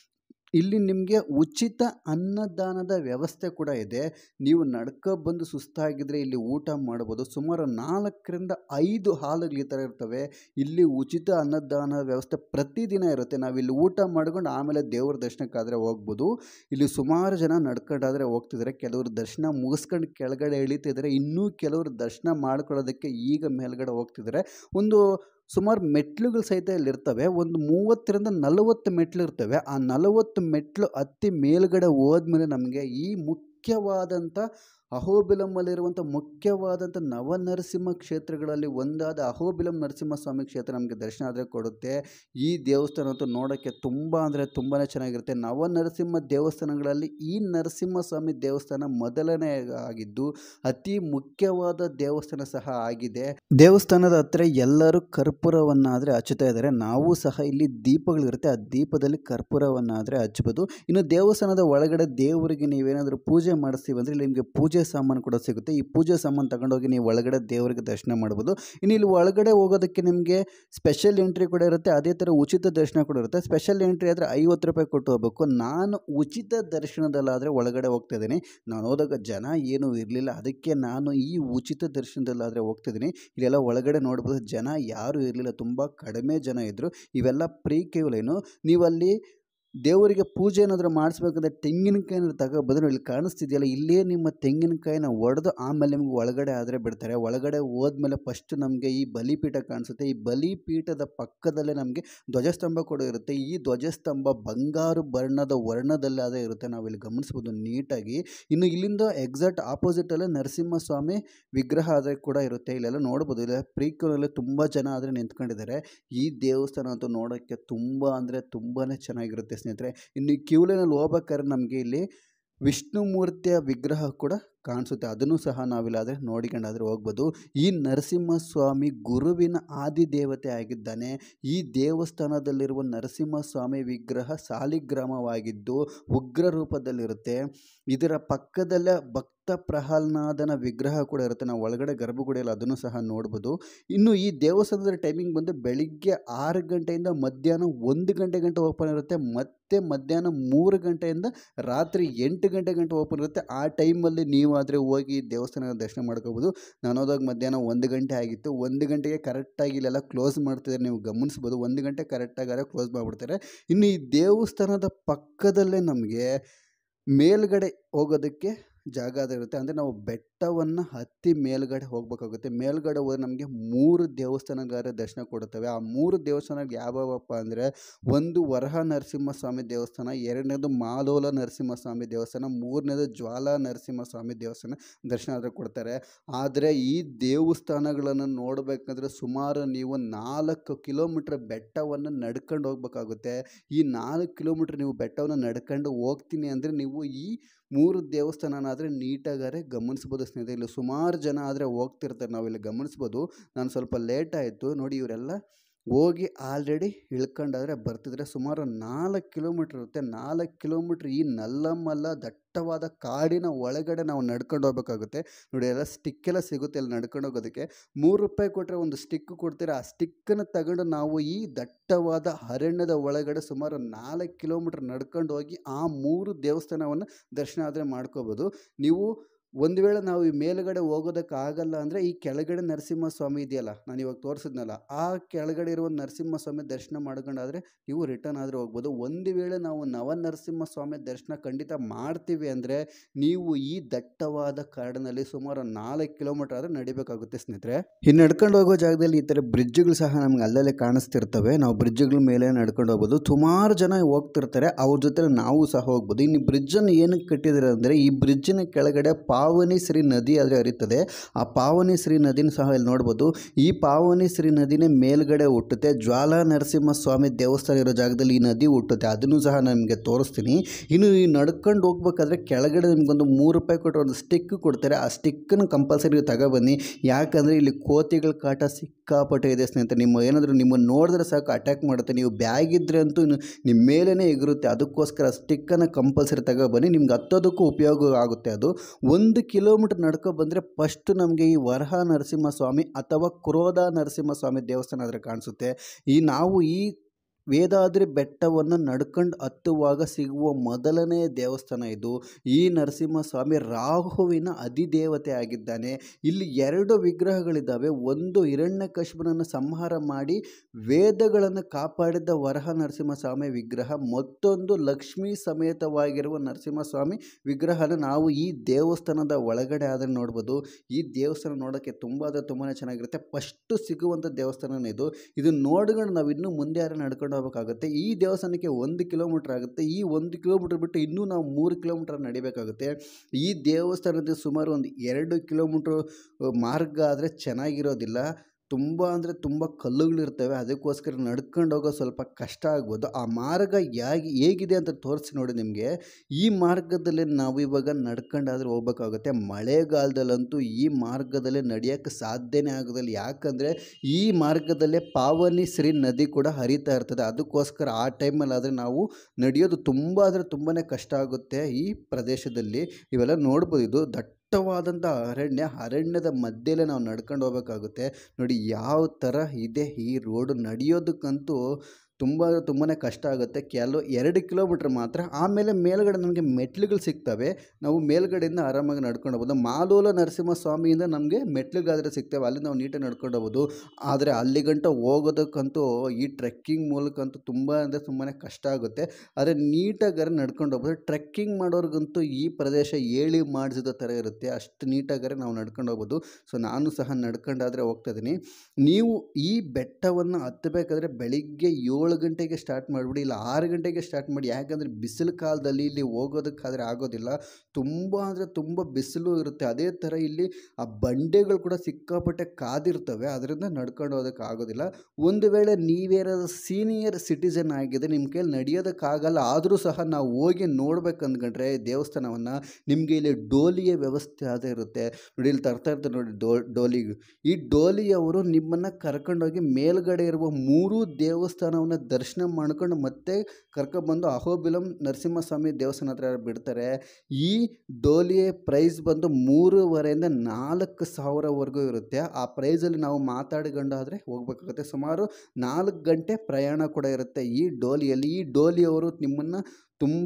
ಇಲ್ಲಿ ನಿಮಗೆ ಉಚಿತ ಅನ್ನದಾನದ ವ್ಯವಸ್ಥೆ ಕೂಡ ಇದೆ ನೀವು ನಡ್ಕೊ ಬಂದು ಸುಸ್ತಾಗಿದ್ದರೆ ಇಲ್ಲಿ ಊಟ ಮಾಡ್ಬೋದು ಸುಮಾರು ನಾಲ್ಕರಿಂದ ಐದು ಹಾಲುಗಳು ಈ ಥರ ಇರ್ತವೆ ಇಲ್ಲಿ ಉಚಿತ ಅನ್ನದಾನ ವ್ಯವಸ್ಥೆ ಪ್ರತಿದಿನ ಇರುತ್ತೆ ನಾವು ಇಲ್ಲಿ ಊಟ ಮಾಡ್ಕೊಂಡು ಆಮೇಲೆ ದೇವ್ರ ದರ್ಶನಕ್ಕಾದರೆ ಹೋಗ್ಬೋದು ಇಲ್ಲಿ ಸುಮಾರು ಜನ ನಡ್ಕೊಂಡಾದರೆ ಹೋಗ್ತಿದ್ದಾರೆ ಕೆಲವರು ದರ್ಶನ ಮುಗಿಸ್ಕೊಂಡು ಕೆಳಗಡೆ ಇಳಿತಿದ್ದಾರೆ ಇನ್ನೂ ಕೆಲವರು ದರ್ಶನ ಮಾಡ್ಕೊಳ್ಳೋದಕ್ಕೆ ಈಗ ಮೇಲ್ಗಡೆ ಹೋಗ್ತಿದ್ದಾರೆ ಒಂದು ಸುಮಾರು ಮೆಟ್ಲುಗಳು ಸಹಿತ ಇಲ್ಲಿರ್ತವೆ ಒಂದು ಮೂವತ್ತರಿಂದ ನಲವತ್ತು ಮೆಟ್ಲು ಇರ್ತವೆ ಆ ನಲವತ್ತು ಮೆಟ್ಲು ಹತ್ತಿ ಮೇಲ್ಗಡೆ ಹೋದ್ಮೇಲೆ ನಮಗೆ ಈ ಮುಖ್ಯವಾದಂಥ ಅಹೋಬಿಲಂನಲ್ಲಿರುವಂಥ ಮುಖ್ಯವಾದಂಥ ನವನರಸಿಂಹ ಕ್ಷೇತ್ರಗಳಲ್ಲಿ ಒಂದಾದ ಅಹೋಬಿಲಂ ನರಸಿಂಹಸ್ವಾಮಿ ಕ್ಷೇತ್ರ ನಮಗೆ ದರ್ಶನ ಆದರೆ ಕೊಡುತ್ತೆ ಈ ದೇವಸ್ಥಾನ ಅಂತೂ ನೋಡೋಕ್ಕೆ ತುಂಬ ಅಂದರೆ ತುಂಬಾ ಚೆನ್ನಾಗಿರುತ್ತೆ ನವನರಸಿಂಹ ದೇವಸ್ಥಾನಗಳಲ್ಲಿ ಈ ನರಸಿಂಹಸ್ವಾಮಿ ದೇವಸ್ಥಾನ ಮೊದಲನೇ ಆಗಿದ್ದು ಅತಿ ಮುಖ್ಯವಾದ ದೇವಸ್ಥಾನ ಸಹ ಆಗಿದೆ ದೇವಸ್ಥಾನದ ಹತ್ರ ಎಲ್ಲರೂ ಕರ್ಪೂರವನ್ನಾದರೆ ಹಚ್ಚುತ್ತಾ ಇದ್ದಾರೆ ನಾವು ಸಹ ಇಲ್ಲಿ ದೀಪಗಳಿರುತ್ತೆ ಆ ದೀಪದಲ್ಲಿ ಕರ್ಪೂರವನ್ನಾದರೆ ಹಚ್ಬೋದು ಇನ್ನು ದೇವಸ್ಥಾನದ ಒಳಗಡೆ ದೇವರಿಗೆ ನೀವೇನಾದರೂ ಪೂಜೆ ಮಾಡಿಸ್ತೀವಿ ಅಂದರೆ ಇಲ್ಲಿ ನಿಮಗೆ ಪೂಜೆ ಸಾಮಾನು ಕೂಡ ಸಿಗುತ್ತೆ ಈ ಪೂಜೆ ಸಾಮಾನು ತಗೊಂಡೋಗಿ ನೀವು ಒಳಗಡೆ ದೇವರಿಗೆ ದರ್ಶನ ಮಾಡ್ಬೋದು ಇನ್ನು ಇಲ್ಲಿ ಒಳಗಡೆ ಹೋಗೋದಕ್ಕೆ ನಿಮಗೆ ಸ್ಪೆಷಲ್ ಎಂಟ್ರಿ ಕೂಡ ಇರುತ್ತೆ ಅದೇ ಥರ ಉಚಿತ ದರ್ಶನ ಕೂಡ ಇರುತ್ತೆ ಸ್ಪೆಷಲ್ ಎಂಟ್ರಿ ಆದರೆ ಐವತ್ತು ರೂಪಾಯಿ ಕೊಟ್ಟು ಹೋಗ್ಬೇಕು ನಾನು ಉಚಿತ ದರ್ಶನದಲ್ಲಾದರೆ ಒಳಗಡೆ ಹೋಗ್ತಾ ಇದ್ದೀನಿ ನಾನು ಹೋದಾಗ ಜನ ಏನೂ ಇರಲಿಲ್ಲ ಅದಕ್ಕೆ ನಾನು ಈ ಉಚಿತ ದರ್ಶನದಲ್ಲಾದರೆ ಹೋಗ್ತಿದ್ದೀನಿ ಇಲ್ಲೆಲ್ಲ ಒಳಗಡೆ ನೋಡ್ಬೋದು ಜನ ಯಾರೂ ಇರಲಿಲ್ಲ ತುಂಬ ಕಡಿಮೆ ಜನ ಇದ್ದರು ಇವೆಲ್ಲ ಪ್ರೀ ಕ್ಯೂ ಲೈನು ನೀವಲ್ಲಿ ದೇವರಿಗೆ ಪೂಜೆ ಏನಾದರೂ ಮಾಡಿಸ್ಬೇಕಂದ್ರೆ ತೆಂಗಿನಕಾಯಿನ ತಗೋ ಬಂದರೆ ಇಲ್ಲಿ ಕಾಣಿಸ್ತಿದೆಯಲ್ಲ ಇಲ್ಲೇ ನಿಮ್ಮ ತೆಂಗಿನಕಾಯಿನ ಒಡೆದು ಆಮೇಲೆ ನಿಮ್ಗೆ ಒಳಗಡೆ ಆದರೆ ಬಿಡ್ತಾರೆ ಒಳಗಡೆ ಹೋದ್ಮೇಲೆ ಫಸ್ಟ್ ನಮಗೆ ಈ ಬಲಿಪೀಠ ಕಾಣಿಸುತ್ತೆ ಈ ಬಲಿಪೀಠದ ಪಕ್ಕದಲ್ಲೇ ನಮಗೆ ಧ್ವಜಸ್ತಂಭ ಕೂಡ ಇರುತ್ತೆ ಈ ಧ್ವಜಸ್ತಂಭ ಬಂಗಾರು ಬಣ್ಣದ ವರ್ಣದಲ್ಲಾದರೆ ಇರುತ್ತೆ ನಾವು ಇಲ್ಲಿ ಗಮನಿಸ್ಬೋದು ನೀಟಾಗಿ ಇನ್ನು ಇಲ್ಲಿಂದ ಎಕ್ಸಾಕ್ಟ್ ಆಪೋಸಿಟಲ್ಲೇ ನರಸಿಂಹಸ್ವಾಮಿ ವಿಗ್ರಹ ಆದರೆ ಕೂಡ ಇರುತ್ತೆ ಇಲ್ಲೆಲ್ಲ ನೋಡ್ಬೋದು ಇಲ್ಲ ಪ್ರೀಕ್ಯೂನಲ್ಲಿ ತುಂಬ ಜನ ಆದರೆ ನಿಂತ್ಕೊಂಡಿದ್ದಾರೆ ಈ ದೇವಸ್ಥಾನ ಅಂತೂ ನೋಡೋಕ್ಕೆ ತುಂಬ ಅಂದರೆ ತುಂಬಾ ಚೆನ್ನಾಗಿರುತ್ತೆ ಸ್ನೇಹಿತರೆ ಇನ್ನು ಈ ಕ್ಯೂ ಲೈನಲ್ಲಿ ಹೋಗ್ಬೇಕಾದ್ರೆ ನಮಗೆ ಇಲ್ಲಿ ವಿಷ್ಣುಮೂರ್ತಿಯ ವಿಗ್ರಹ ಕೂಡ ಕಾಣಿಸುತ್ತೆ ಅದನ್ನು ಸಹ ನಾವಿಲ್ಲಾದರೆ ನೋಡಿಕೊಂಡಾದರೆ ಹೋಗ್ಬೋದು ಈ ನರಸಿಂಹಸ್ವಾಮಿ ಗುರುವಿನ ಆದಿದೇವತೆ ಆಗಿದ್ದಾನೆ ಈ ದೇವಸ್ಥಾನದಲ್ಲಿರುವ ನರಸಿಂಹಸ್ವಾಮಿ ವಿಗ್ರಹ ಸಾಲಿಗ್ರಾಮವಾಗಿದ್ದು ಉಗ್ರ ರೂಪದಲ್ಲಿರುತ್ತೆ ಇದರ ಪಕ್ಕದಲ್ಲೇ ಭಕ್ತ ಪ್ರಹ್ಲಾದನ ವಿಗ್ರಹ ಕೂಡ ಇರುತ್ತೆ ನಾವು ಒಳಗಡೆ ಗರ್ಭಗುಡಿಯಲ್ಲಿ ಅದನ್ನು ಸಹ ನೋಡ್ಬೋದು ಇನ್ನು ಈ ದೇವಸ್ಥಾನದ ಟೈಮಿಂಗ್ ಬಂದು ಬೆಳಿಗ್ಗೆ ಆರು ಗಂಟೆಯಿಂದ ಮಧ್ಯಾಹ್ನ ಒಂದು ಗಂಟೆ ಗಂಟೆ ಓಪನ್ ಇರುತ್ತೆ ಮತ್ತೆ ಮಧ್ಯಾಹ್ನ ಮೂರು ಗಂಟೆಯಿಂದ ರಾತ್ರಿ ಎಂಟು ಗಂಟೆ ಗಂಟೆ ಓಪನ್ ಇರುತ್ತೆ ಆ ಟೈಮಲ್ಲಿ ನೀವಾದರೆ ಹೋಗಿ ದೇವಸ್ಥಾನದ ದರ್ಶನ ಮಾಡ್ಕೋಬೋದು ನಾನು ಹೋದಾಗ ಮಧ್ಯಾಹ್ನ ಒಂದು ಗಂಟೆ ಆಗಿತ್ತು ಒಂದು ಗಂಟೆಗೆ ಕರೆಕ್ಟಾಗಿ ಇಲ್ಲೆಲ್ಲ ಕ್ಲೋಸ್ ಮಾಡ್ತಿದ್ದಾರೆ ನೀವು ಗಮನಿಸ್ಬೋದು ಒಂದು ಗಂಟೆ ಕರೆಕ್ಟಾಗಾರೆ ಕ್ಲೋಸ್ ಮಾಡಿಬಿಡ್ತಾರೆ ಇನ್ನು ಈ ದೇವಸ್ಥಾನದ ಪಕ್ಕದಲ್ಲೇ ನಮಗೆ ಮೇಲ್ಗಡೆ ಹೋಗೋದಕ್ಕೆ ಜಾಗ ಅದು ಇರುತ್ತೆ ಅಂದರೆ ನಾವು ಬೆಟ್ಟವನ್ನು ಹತ್ತಿ ಮೇಲ್ಗಡೆ ಹೋಗಬೇಕಾಗುತ್ತೆ ಮೇಲ್ಗಡೆ ಹೋದ್ರೆ ನಮಗೆ ಮೂರು ದೇವಸ್ಥಾನಗಾರ ದರ್ಶನ ಕೊಡುತ್ತವೆ ಆ ಮೂರು ದೇವಸ್ಥಾನಗಳು ಯಾವ್ಯಾವಪ್ಪ ಅಂದರೆ ಒಂದು ವರಹ ನರಸಿಂಹಸ್ವಾಮಿ ದೇವಸ್ಥಾನ ಎರಡನೇದು ಮಾಲೋಲ ನರಸಿಂಹಸ್ವಾಮಿ ದೇವಸ್ಥಾನ ಮೂರನೇದು ಜ್ವಾಲಾ ನರಸಿಂಹಸ್ವಾಮಿ ದೇವಸ್ಥಾನ ದರ್ಶನ ಆದರೆ ಕೊಡ್ತಾರೆ ಆದರೆ ಈ ದೇವಸ್ಥಾನಗಳನ್ನು ನೋಡಬೇಕಂದ್ರೆ ಸುಮಾರು ನೀವು ನಾಲ್ಕು ಕಿಲೋಮೀಟ್ರ್ ಬೆಟ್ಟವನ್ನು ನಡ್ಕೊಂಡು ಹೋಗ್ಬೇಕಾಗುತ್ತೆ ಈ ನಾಲ್ಕು ಕಿಲೋಮೀಟ್ರ್ ನೀವು ಬೆಟ್ಟವನ್ನು ನಡ್ಕೊಂಡು ಹೋಗ್ತೀನಿ ಅಂದರೆ ನೀವು ಈ ಮೂರು ದೇವಸ್ಥಾನನಾದರೆ ನೀಟಾಗಾರೆ ಗಮನಿಸ್ಬೋದು ಸ್ನೇಹಿತರೆ ಇಲ್ಲಿ ಸುಮಾರು ಜನ ಆದರೆ ಹೋಗ್ತಿರ್ತಾರೆ ನಾವಿಲ್ಲಿ ಗಮನಿಸ್ಬೋದು ನಾನು ಸ್ವಲ್ಪ ಲೇಟ್ ಆಯಿತು ನೋಡಿ ಇವರೆಲ್ಲ ಹೋಗಿ ಆಲ್ರೆಡಿ ಇಳ್ಕೊಂಡಾದ್ರೆ ಬರ್ತಿದ್ರೆ ಸುಮಾರು ನಾಲ್ಕು ಕಿಲೋಮೀಟ್ರ್ ಇರುತ್ತೆ ನಾಲ್ಕು ಕಿಲೋಮೀಟ್ರ್ ಈ ನಲ್ಲಮಲ್ಲ ದಟ್ಟವಾದ ಕಾಡಿನ ಒಳಗಡೆ ನಾವು ನಡ್ಕೊಂಡು ಹೋಗ್ಬೇಕಾಗುತ್ತೆ ನೋಡಿ ಎಲ್ಲ ಸ್ಟಿಕ್ಕೆಲ್ಲ ಸಿಗುತ್ತೆ ಅಲ್ಲಿ ನಡ್ಕೊಂಡು ಹೋಗೋದಕ್ಕೆ ಮೂರು ರೂಪಾಯಿ ಕೊಟ್ಟರೆ ಒಂದು ಸ್ಟಿಕ್ ಕೊಡ್ತೀರಾ ಆ ಸ್ಟಿಕ್ಕನ್ನು ತಗೊಂಡು ನಾವು ಈ ದಟ್ಟವಾದ ಅರಣ್ಯದ ಒಳಗಡೆ ಸುಮಾರು ನಾಲ್ಕು ಕಿಲೋಮೀಟ್ರ್ ನಡ್ಕೊಂಡು ಹೋಗಿ ಆ ಮೂರು ದೇವಸ್ಥಾನವನ್ನು ದರ್ಶನ ಆದರೆ ಮಾಡ್ಕೋಬೋದು ನೀವು ಒಂದು ವೇಳೆ ನಾವು ಈ ಮೇಲುಗಡೆ ಹೋಗೋದಕ್ಕೆ ಆಗಲ್ಲ ಅಂದರೆ ಈ ಕೆಳಗಡೆ ನರಸಿಂಹಸ್ವಾಮಿ ಇದೆಯಲ್ಲ ನಾನು ಇವಾಗ ತೋರಿಸಿದ್ನಲ್ಲ ಆ ಕೆಳಗಡೆ ಇರುವ ನರಸಿಂಹಸ್ವಾಮಿ ದರ್ಶನ ಮಾಡ್ಕೊಂಡಾದರೆ ನೀವು ರಿಟರ್ನ್ ಆದರೆ ಹೋಗ್ಬೋದು ಒಂದು ವೇಳೆ ನಾವು ನವ ನರಸಿಂಹಸ್ವಾಮಿ ದರ್ಶನ ಖಂಡಿತ ಮಾಡ್ತೀವಿ ಅಂದರೆ ನೀವು ಈ ದಟ್ಟವಾದ ಕಾಡಿನಲ್ಲಿ ಸುಮಾರು ನಾಲ್ಕು ಕಿಲೋಮೀಟರ್ ಆದರೆ ನಡಿಬೇಕಾಗುತ್ತೆ ಸ್ನೇಹಿತರೆ ಈ ನಡ್ಕೊಂಡು ಹೋಗೋ ಜಾಗದಲ್ಲಿ ಈ ಥರ ಬ್ರಿಡ್ಜ್ಗಳು ಸಹ ನಮ್ಗೆ ಅಲ್ಲಲ್ಲೇ ಕಾಣಿಸ್ತಿರ್ತವೆ ನಾವು ಬ್ರಿಡ್ಜ್ಗಳ ಮೇಲೆ ನಡ್ಕೊಂಡು ಹೋಗ್ಬೋದು ಸುಮಾರು ಜನ ಹೋಗ್ತಿರ್ತಾರೆ ಅವ್ರ ಜೊತೆ ನಾವು ಸಹ ಹೋಗ್ಬೋದು ಇನ್ನು ಬ್ರಿಡ್ಜನ್ನು ಏನಕ್ಕೆ ಕಟ್ಟಿದ್ದಾರೆ ಅಂದರೆ ಈ ಬ್ರಿಡ್ಜಿನ ಕೆಳಗಡೆ ಪಾವನಿ ಶ್ರೀ ನದಿ ಆದರೆ ಹರಿತದೆ ಆ ಪಾವನಿ ಶ್ರೀ ನದಿನ ಸಹ ಇಲ್ಲಿ ನೋಡ್ಬೋದು ಈ ಪಾವನಿ ಶ್ರೀ ನದಿನೇ ಮೇಲ್ಗಡೆ ಹುಟ್ಟುತ್ತೆ ಜ್ವಾಲಾ ನರಸಿಂಹ ಸ್ವಾಮಿ ದೇವಸ್ಥಾನ ಇರೋ ಜಾಗದಲ್ಲಿ ಈ ನದಿ ಹುಟ್ಟುತ್ತೆ ಅದನ್ನು ಸಹ ನಿಮಗೆ ತೋರಿಸ್ತೀನಿ ಇನ್ನು ಈ ನಡ್ಕೊಂಡು ಹೋಗ್ಬೇಕಾದ್ರೆ ಕೆಳಗಡೆ ನಿಮ್ಗೊಂದು ಮೂರು ರೂಪಾಯಿ ಕೊಟ್ಟರೆ ಒಂದು ಸ್ಟಿಕ್ ಕೊಡ್ತಾರೆ ಆ ಸ್ಟಿಕ್ಕನ್ನು ಕಂಪಲ್ಸರಿ ತಗೊಬನ್ನಿ ಯಾಕಂದರೆ ಇಲ್ಲಿ ಕೋತಿಗಳ ಕಾಟ ಸಿಕ್ಕಾಪಟ್ಟೆ ಇದೆ ಸ್ನೇಹಿತರೆ ನಿಮ್ಮ ಏನಾದರೂ ನಿಮ್ಮನ್ನು ನೋಡಿದ್ರೆ ಸಾಕು ಅಟ್ಯಾಕ್ ಮಾಡುತ್ತೆ ನೀವು ಬ್ಯಾಗ್ ಇದ್ದರೆ ಅಂತೂ ಇನ್ನು ನಿಮ್ಮ ಮೇಲೇ ಎಗರುತ್ತೆ ಅದಕ್ಕೋಸ್ಕರ ಸ್ಟಿಕ್ಕನ್ನು ಕಂಪಲ್ಸರಿ ತಗೊಬನ್ನಿ ನಿಮ್ಗೆ ಹತ್ತೋದಕ್ಕೂ ಉಪಯೋಗ ಆಗುತ್ತೆ ಅದು ಒಂದು ಕಿಲೋಮೀಟ್ರ್ ನಡ್ಕೊ ಬಂದರೆ ಫಸ್ಟ್ ನಮಗೆ ಈ ವರಹ ನರಸಿಂಹಸ್ವಾಮಿ ಅಥವಾ ಕ್ರೋಧ ನರಸಿಂಹಸ್ವಾಮಿ ದೇವಸ್ಥಾನ ಆದರೆ ಕಾಣಿಸುತ್ತೆ ಈ ನಾವು ಈ ವೇದಾದ್ರಿ ಬೆಟ್ಟವನ್ನು ನಡ್ಕೊಂಡು ಹತ್ತುವಾಗ ಸಿಗುವ ಮೊದಲನೇ ದೇವಸ್ಥಾನ ಇದು ಈ ನರಸಿಂಹಸ್ವಾಮಿ ರಾಹುವಿನ ಅಧಿದೇವತೆ ಆಗಿದ್ದಾನೆ ಇಲ್ಲಿ ಎರಡು ವಿಗ್ರಹಗಳಿದ್ದಾವೆ ಒಂದು ಹಿರಣ್ಯಕಶ್ಯಪನನ್ನು ಸಂಹಾರ ಮಾಡಿ ವೇದಗಳನ್ನು ಕಾಪಾಡಿದ ವರಹ ನರಸಿಂಹಸ್ವಾಮಿ ವಿಗ್ರಹ ಮತ್ತೊಂದು ಲಕ್ಷ್ಮೀ ಸಮೇತವಾಗಿರುವ ನರಸಿಂಹಸ್ವಾಮಿ ವಿಗ್ರಹನ ನಾವು ಈ ದೇವಸ್ಥಾನದ ಒಳಗಡೆ ಆದರೆ ನೋಡ್ಬೋದು ಈ ದೇವಸ್ಥಾನ ನೋಡೋಕ್ಕೆ ತುಂಬ ಅಂದರೆ ತುಂಬಾ ಚೆನ್ನಾಗಿರುತ್ತೆ ಫಸ್ಟು ಸಿಗುವಂಥ ದೇವಸ್ಥಾನನೇ ಇದು ಇದು ನೋಡ್ಕೊಂಡು ನಾವು ಇನ್ನೂ ಮುಂದೆ ಯಾರು ನಡ್ಕೊಂಡು ಹೋಗ್ಬೇಕಾಗುತ್ತೆ ಈ ದೇವಸ್ಥಾನಕ್ಕೆ ಒಂದು ಕಿಲೋಮೀಟ್ರ್ ಆಗುತ್ತೆ ಈ ಒಂದು ಕಿಲೋಮೀಟ್ರ್ ಬಿಟ್ಟು ಇನ್ನೂ ನಾವು ಮೂರು ಕಿಲೋಮೀಟ್ರ್ ನಡಿಬೇಕಾಗುತ್ತೆ ಈ ದೇವಸ್ಥಾನದ ಸುಮಾರು ಒಂದು ಎರಡು ಕಿಲೋಮೀಟ್ರ್ ಮಾರ್ಗ ಆದರೆ ಚೆನ್ನಾಗಿರೋದಿಲ್ಲ ತುಂಬ ಅಂದರೆ ತುಂಬ ಕಲ್ಲುಗಳಿರ್ತವೆ ಅದಕ್ಕೋಸ್ಕರ ನಡ್ಕೊಂಡು ಹೋಗೋ ಸ್ವಲ್ಪ ಕಷ್ಟ ಆಗ್ಬೋದು ಆ ಮಾರ್ಗ ಯಾಗಿ ಹೇಗಿದೆ ಅಂತ ತೋರಿಸಿ ನೋಡಿ ನಿಮಗೆ ಈ ಮಾರ್ಗದಲ್ಲಿ ನಾವು ಇವಾಗ ನಡ್ಕೊಂಡಾದ್ರೆ ಹೋಗ್ಬೇಕಾಗುತ್ತೆ ಮಳೆಗಾಲದಲ್ಲಂತೂ ಈ ಮಾರ್ಗದಲ್ಲಿ ನಡೆಯೋಕ್ಕೆ ಸಾಧ್ಯನೇ ಆಗೋದಿಲ್ಲ ಯಾಕಂದರೆ ಈ ಮಾರ್ಗದಲ್ಲೇ ಪಾವನಿ ಶ್ರೀ ನದಿ ಕೂಡ ಹರಿತಾ ಇರ್ತದೆ ಅದಕ್ಕೋಸ್ಕರ ಆ ಟೈಮಲ್ಲಿ ಆದರೆ ನಾವು ನಡೆಯೋದು ತುಂಬ ಅಂದರೆ ತುಂಬಾ ಕಷ್ಟ ಆಗುತ್ತೆ ಈ ಪ್ರದೇಶದಲ್ಲಿ ಇವೆಲ್ಲ ನೋಡ್ಬೋದು ಇದು ದಟ್ಟವಾದಂಥ ಅರಣ್ಯ ಅರಣ್ಯದ ಮಧ್ಯೆಲೇ ನಾವು ನಡ್ಕೊಂಡು ಹೋಗ್ಬೇಕಾಗುತ್ತೆ ನೋಡಿ ಯಾವ ಥರ ಇದೆ ಈ ರೋಡು ನಡೆಯೋದಕ್ಕಂತೂ ತುಂಬ ಅಂದರೆ ತುಂಬಾ ಕಷ್ಟ ಆಗುತ್ತೆ ಕೆಲವು ಎರಡು ಕಿಲೋಮೀಟ್ರ್ ಮಾತ್ರ ಆಮೇಲೆ ಮೇಲ್ಗಡೆ ನಮಗೆ ಮೆಟ್ಲುಗಳು ಸಿಗ್ತವೆ ನಾವು ಮೇಲ್ಗಡೆಯಿಂದ ಆರಾಮಾಗಿ ನಡ್ಕೊಂಡು ಹೋಗ್ಬೋದು ಮಾಲೂಲ ನರಸಿಂಹ ಸ್ವಾಮಿಯಿಂದ ನಮಗೆ ಮೆಟ್ಲುಗಾದರೆ ಸಿಗ್ತವೆ ಅಲ್ಲಿ ನಾವು ನೀಟಾಗಿ ನಡ್ಕೊಂಡು ಹೋಗ್ಬೋದು ಆದರೆ ಅಲ್ಲಿ ಗಂಟ ಹೋಗೋದಕ್ಕಂತೂ ಈ ಟ್ರೆಕ್ಕಿಂಗ್ ಮೂಲಕ ಅಂತೂ ತುಂಬ ಅಂದರೆ ತುಂಬಾ ಕಷ್ಟ ಆಗುತ್ತೆ ಆದರೆ ನೀಟಾಗಾರೆ ನಡ್ಕೊಂಡು ಹೋಗ್ಬೋದು ಟ್ರೆಕ್ಕಿಂಗ್ ಮಾಡೋರ್ಗಂತೂ ಈ ಪ್ರದೇಶ ಹೇಳಿ ಮಾಡಿಸಿದ ಥರ ಇರುತ್ತೆ ಅಷ್ಟು ನೀಟಾಗಾರೆ ನಾವು ನಡ್ಕೊಂಡು ಹೋಗ್ಬೋದು ಸೊ ನಾನು ಸಹ ನಡ್ಕೊಂಡಾದರೆ ಹೋಗ್ತಾ ಇದ್ದೀನಿ ನೀವು ಈ ಬೆಟ್ಟವನ್ನು ಹತ್ತಬೇಕಾದ್ರೆ ಬೆಳಿಗ್ಗೆ ಏಳು ಗಂಟೆಗೆ ಸ್ಟಾರ್ಟ್ ಮಾಡಿಬಿಡಿ ಇಲ್ಲ ಆರು ಗಂಟೆಗೆ ಸ್ಟಾರ್ಟ್ ಮಾಡಿ ಯಾಕಂದರೆ ಬಿಸಿಲು ಕಾಲದಲ್ಲಿ ಇಲ್ಲಿ ಹೋಗೋದಕ್ಕಾದರೆ ಆಗೋದಿಲ್ಲ ತುಂಬ ಅಂದರೆ ತುಂಬ ಬಿಸಿಲು ಇರುತ್ತೆ ಅದೇ ಥರ ಇಲ್ಲಿ ಆ ಬಂಡೆಗಳು ಕೂಡ ಸಿಕ್ಕಾಪಟ್ಟೆ ಕಾದಿರ್ತವೆ ಅದರಿಂದ ನಡ್ಕೊಂಡು ಹೋಗೋದಕ್ಕೆ ಆಗೋದಿಲ್ಲ ಒಂದು ವೇಳೆ ನೀವೇನಾದ್ರು ಸೀನಿಯರ್ ಸಿಟಿಸನ್ ಆಗಿದೆ ನಿಮ್ಮ ಕೈಯಲ್ಲಿ ನಡೆಯೋದಕ್ಕಾಗಲ್ಲ ಆದರೂ ಸಹ ನಾವು ಹೋಗಿ ನೋಡ್ಬೇಕು ಅಂದ್ಕೊಂಡ್ರೆ ದೇವಸ್ಥಾನವನ್ನು ನಿಮಗೆ ಇಲ್ಲಿ ಡೋಲಿಯ ವ್ಯವಸ್ಥೆ ಅದೇ ಇರುತ್ತೆ ನೋಡಿ ಇಲ್ಲಿ ತರ್ತಾ ಇರ್ತಾರೆ ನೋಡಿ ಡೋ ಡೋಲಿಗೆ ಈ ಡೋಲಿಯವರು ನಿಮ್ಮನ್ನು ಕರ್ಕೊಂಡೋಗಿ ಮೇಲ್ಗಡೆ ಇರುವ ಮೂರೂ ದೇವಸ್ಥಾನವನ್ನು ದರ್ಶನ ಮಾಡ್ಕೊಂಡು ಮತ್ತೆ ಕರ್ಕೊಬಂದು ಅಹೋಬಿಲಂ ನರಸಿಂಹಸ್ವಾಮಿ ದೇವಸ್ಥಾನ ಹತ್ರ ಬಿಡ್ತಾರೆ ಈ ಡೋಲಿಯ ಪ್ರೈಸ್ ಬಂದು ಮೂರುವರೆಯಿಂದ ನಾಲ್ಕು ಸಾವಿರವರೆಗೂ ಇರುತ್ತೆ ಆ ಪ್ರೈಸಲ್ಲಿ ನಾವು ಮಾತಾಡಿಕೊಂಡಾದರೆ ಹೋಗ್ಬೇಕಾಗುತ್ತೆ ಸುಮಾರು ನಾಲ್ಕು ಗಂಟೆ ಪ್ರಯಾಣ ಕೂಡ ಇರುತ್ತೆ ಈ ಡೋಲಿಯಲ್ಲಿ ಈ ಡೋಲಿಯವರು ನಿಮ್ಮನ್ನು ತುಂಬ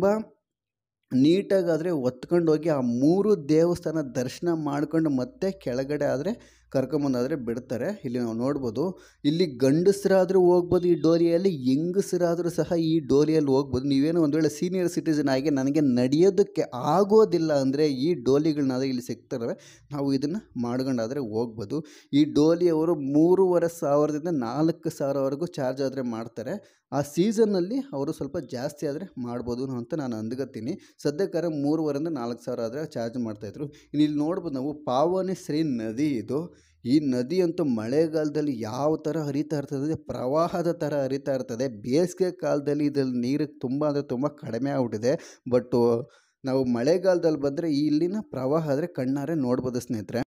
ನೀಟಾಗಾದರೆ ಹೊತ್ಕೊಂಡು ಹೋಗಿ ಆ ಮೂರು ದೇವಸ್ಥಾನ ದರ್ಶನ ಮಾಡ್ಕೊಂಡು ಮತ್ತೆ ಕೆಳಗಡೆ ಆದರೆ ಕರ್ಕೊಂಬಂದಾದರೆ ಬಿಡ್ತಾರೆ ಇಲ್ಲಿ ನಾವು ನೋಡ್ಬೋದು ಇಲ್ಲಿ ಗಂಡಸರಾದರೂ ಹೋಗ್ಬೋದು ಈ ಡೋಲಿಯಲ್ಲಿ ಹೆಂಗಸರಾದರೂ ಸಹ ಈ ಡೋಲಿಯಲ್ಲಿ ಹೋಗ್ಬೋದು ನೀವೇನೋ ಒಂದು ವೇಳೆ ಸೀನಿಯರ್ ಸಿಟಿಸನ್ ಆಗಿ ನನಗೆ ನಡೆಯೋದಕ್ಕೆ ಆಗೋದಿಲ್ಲ ಅಂದರೆ ಈ ಡೋಲಿಗಳನ್ನ ಇಲ್ಲಿ ಸಿಗ್ತವೆ ನಾವು ಇದನ್ನು ಮಾಡ್ಕೊಂಡಾದರೆ ಹೋಗ್ಬೋದು ಈ ಡೋಲಿಯವರು ಮೂರುವರೆ ಸಾವಿರದಿಂದ ನಾಲ್ಕು ಸಾವಿರವರೆಗೂ ಚಾರ್ಜ್ ಆದರೆ ಮಾಡ್ತಾರೆ ಆ ಸೀಸನ್ನಲ್ಲಿ ಅವರು ಸ್ವಲ್ಪ ಜಾಸ್ತಿ ಆದರೆ ಮಾಡ್ಬೋದು ಅಂತ ನಾನು ಅಂದ್ಕೊತೀನಿ ಸದ್ಯಕ್ಕಾರ ಮೂರುವರೆಯಿಂದ ನಾಲ್ಕು ಸಾವಿರ ಆದರೆ ಚಾರ್ಜ್ ಮಾಡ್ತಾಯಿದ್ರು ಇನ್ನು ಇಲ್ಲಿ ನೋಡ್ಬೋದು ನಾವು ಪಾವನಿ ಶ್ರೀ ನದಿ ಇದು ಈ ನದಿ ಅಂತೂ ಮಳೆಗಾಲದಲ್ಲಿ ಯಾವ ಥರ ಹರಿತಾ ಇರ್ತದೆ ಪ್ರವಾಹದ ಥರ ಹರಿತಾ ಇರ್ತದೆ ಬೇಸಿಗೆ ಕಾಲದಲ್ಲಿ ಇದ್ರಲ್ಲಿ ನೀರು ತುಂಬ ಅಂದರೆ ತುಂಬ ಕಡಿಮೆ ಆಗ್ಬಿಟ್ಟಿದೆ ಬಟ್ಟು ನಾವು ಮಳೆಗಾಲದಲ್ಲಿ ಬಂದರೆ ಈ ಇಲ್ಲಿನ ಪ್ರವಾಹ ಆದರೆ ಕಣ್ಣಾರೆ ನೋಡ್ಬೋದು ಸ್ನೇಹಿತರೆ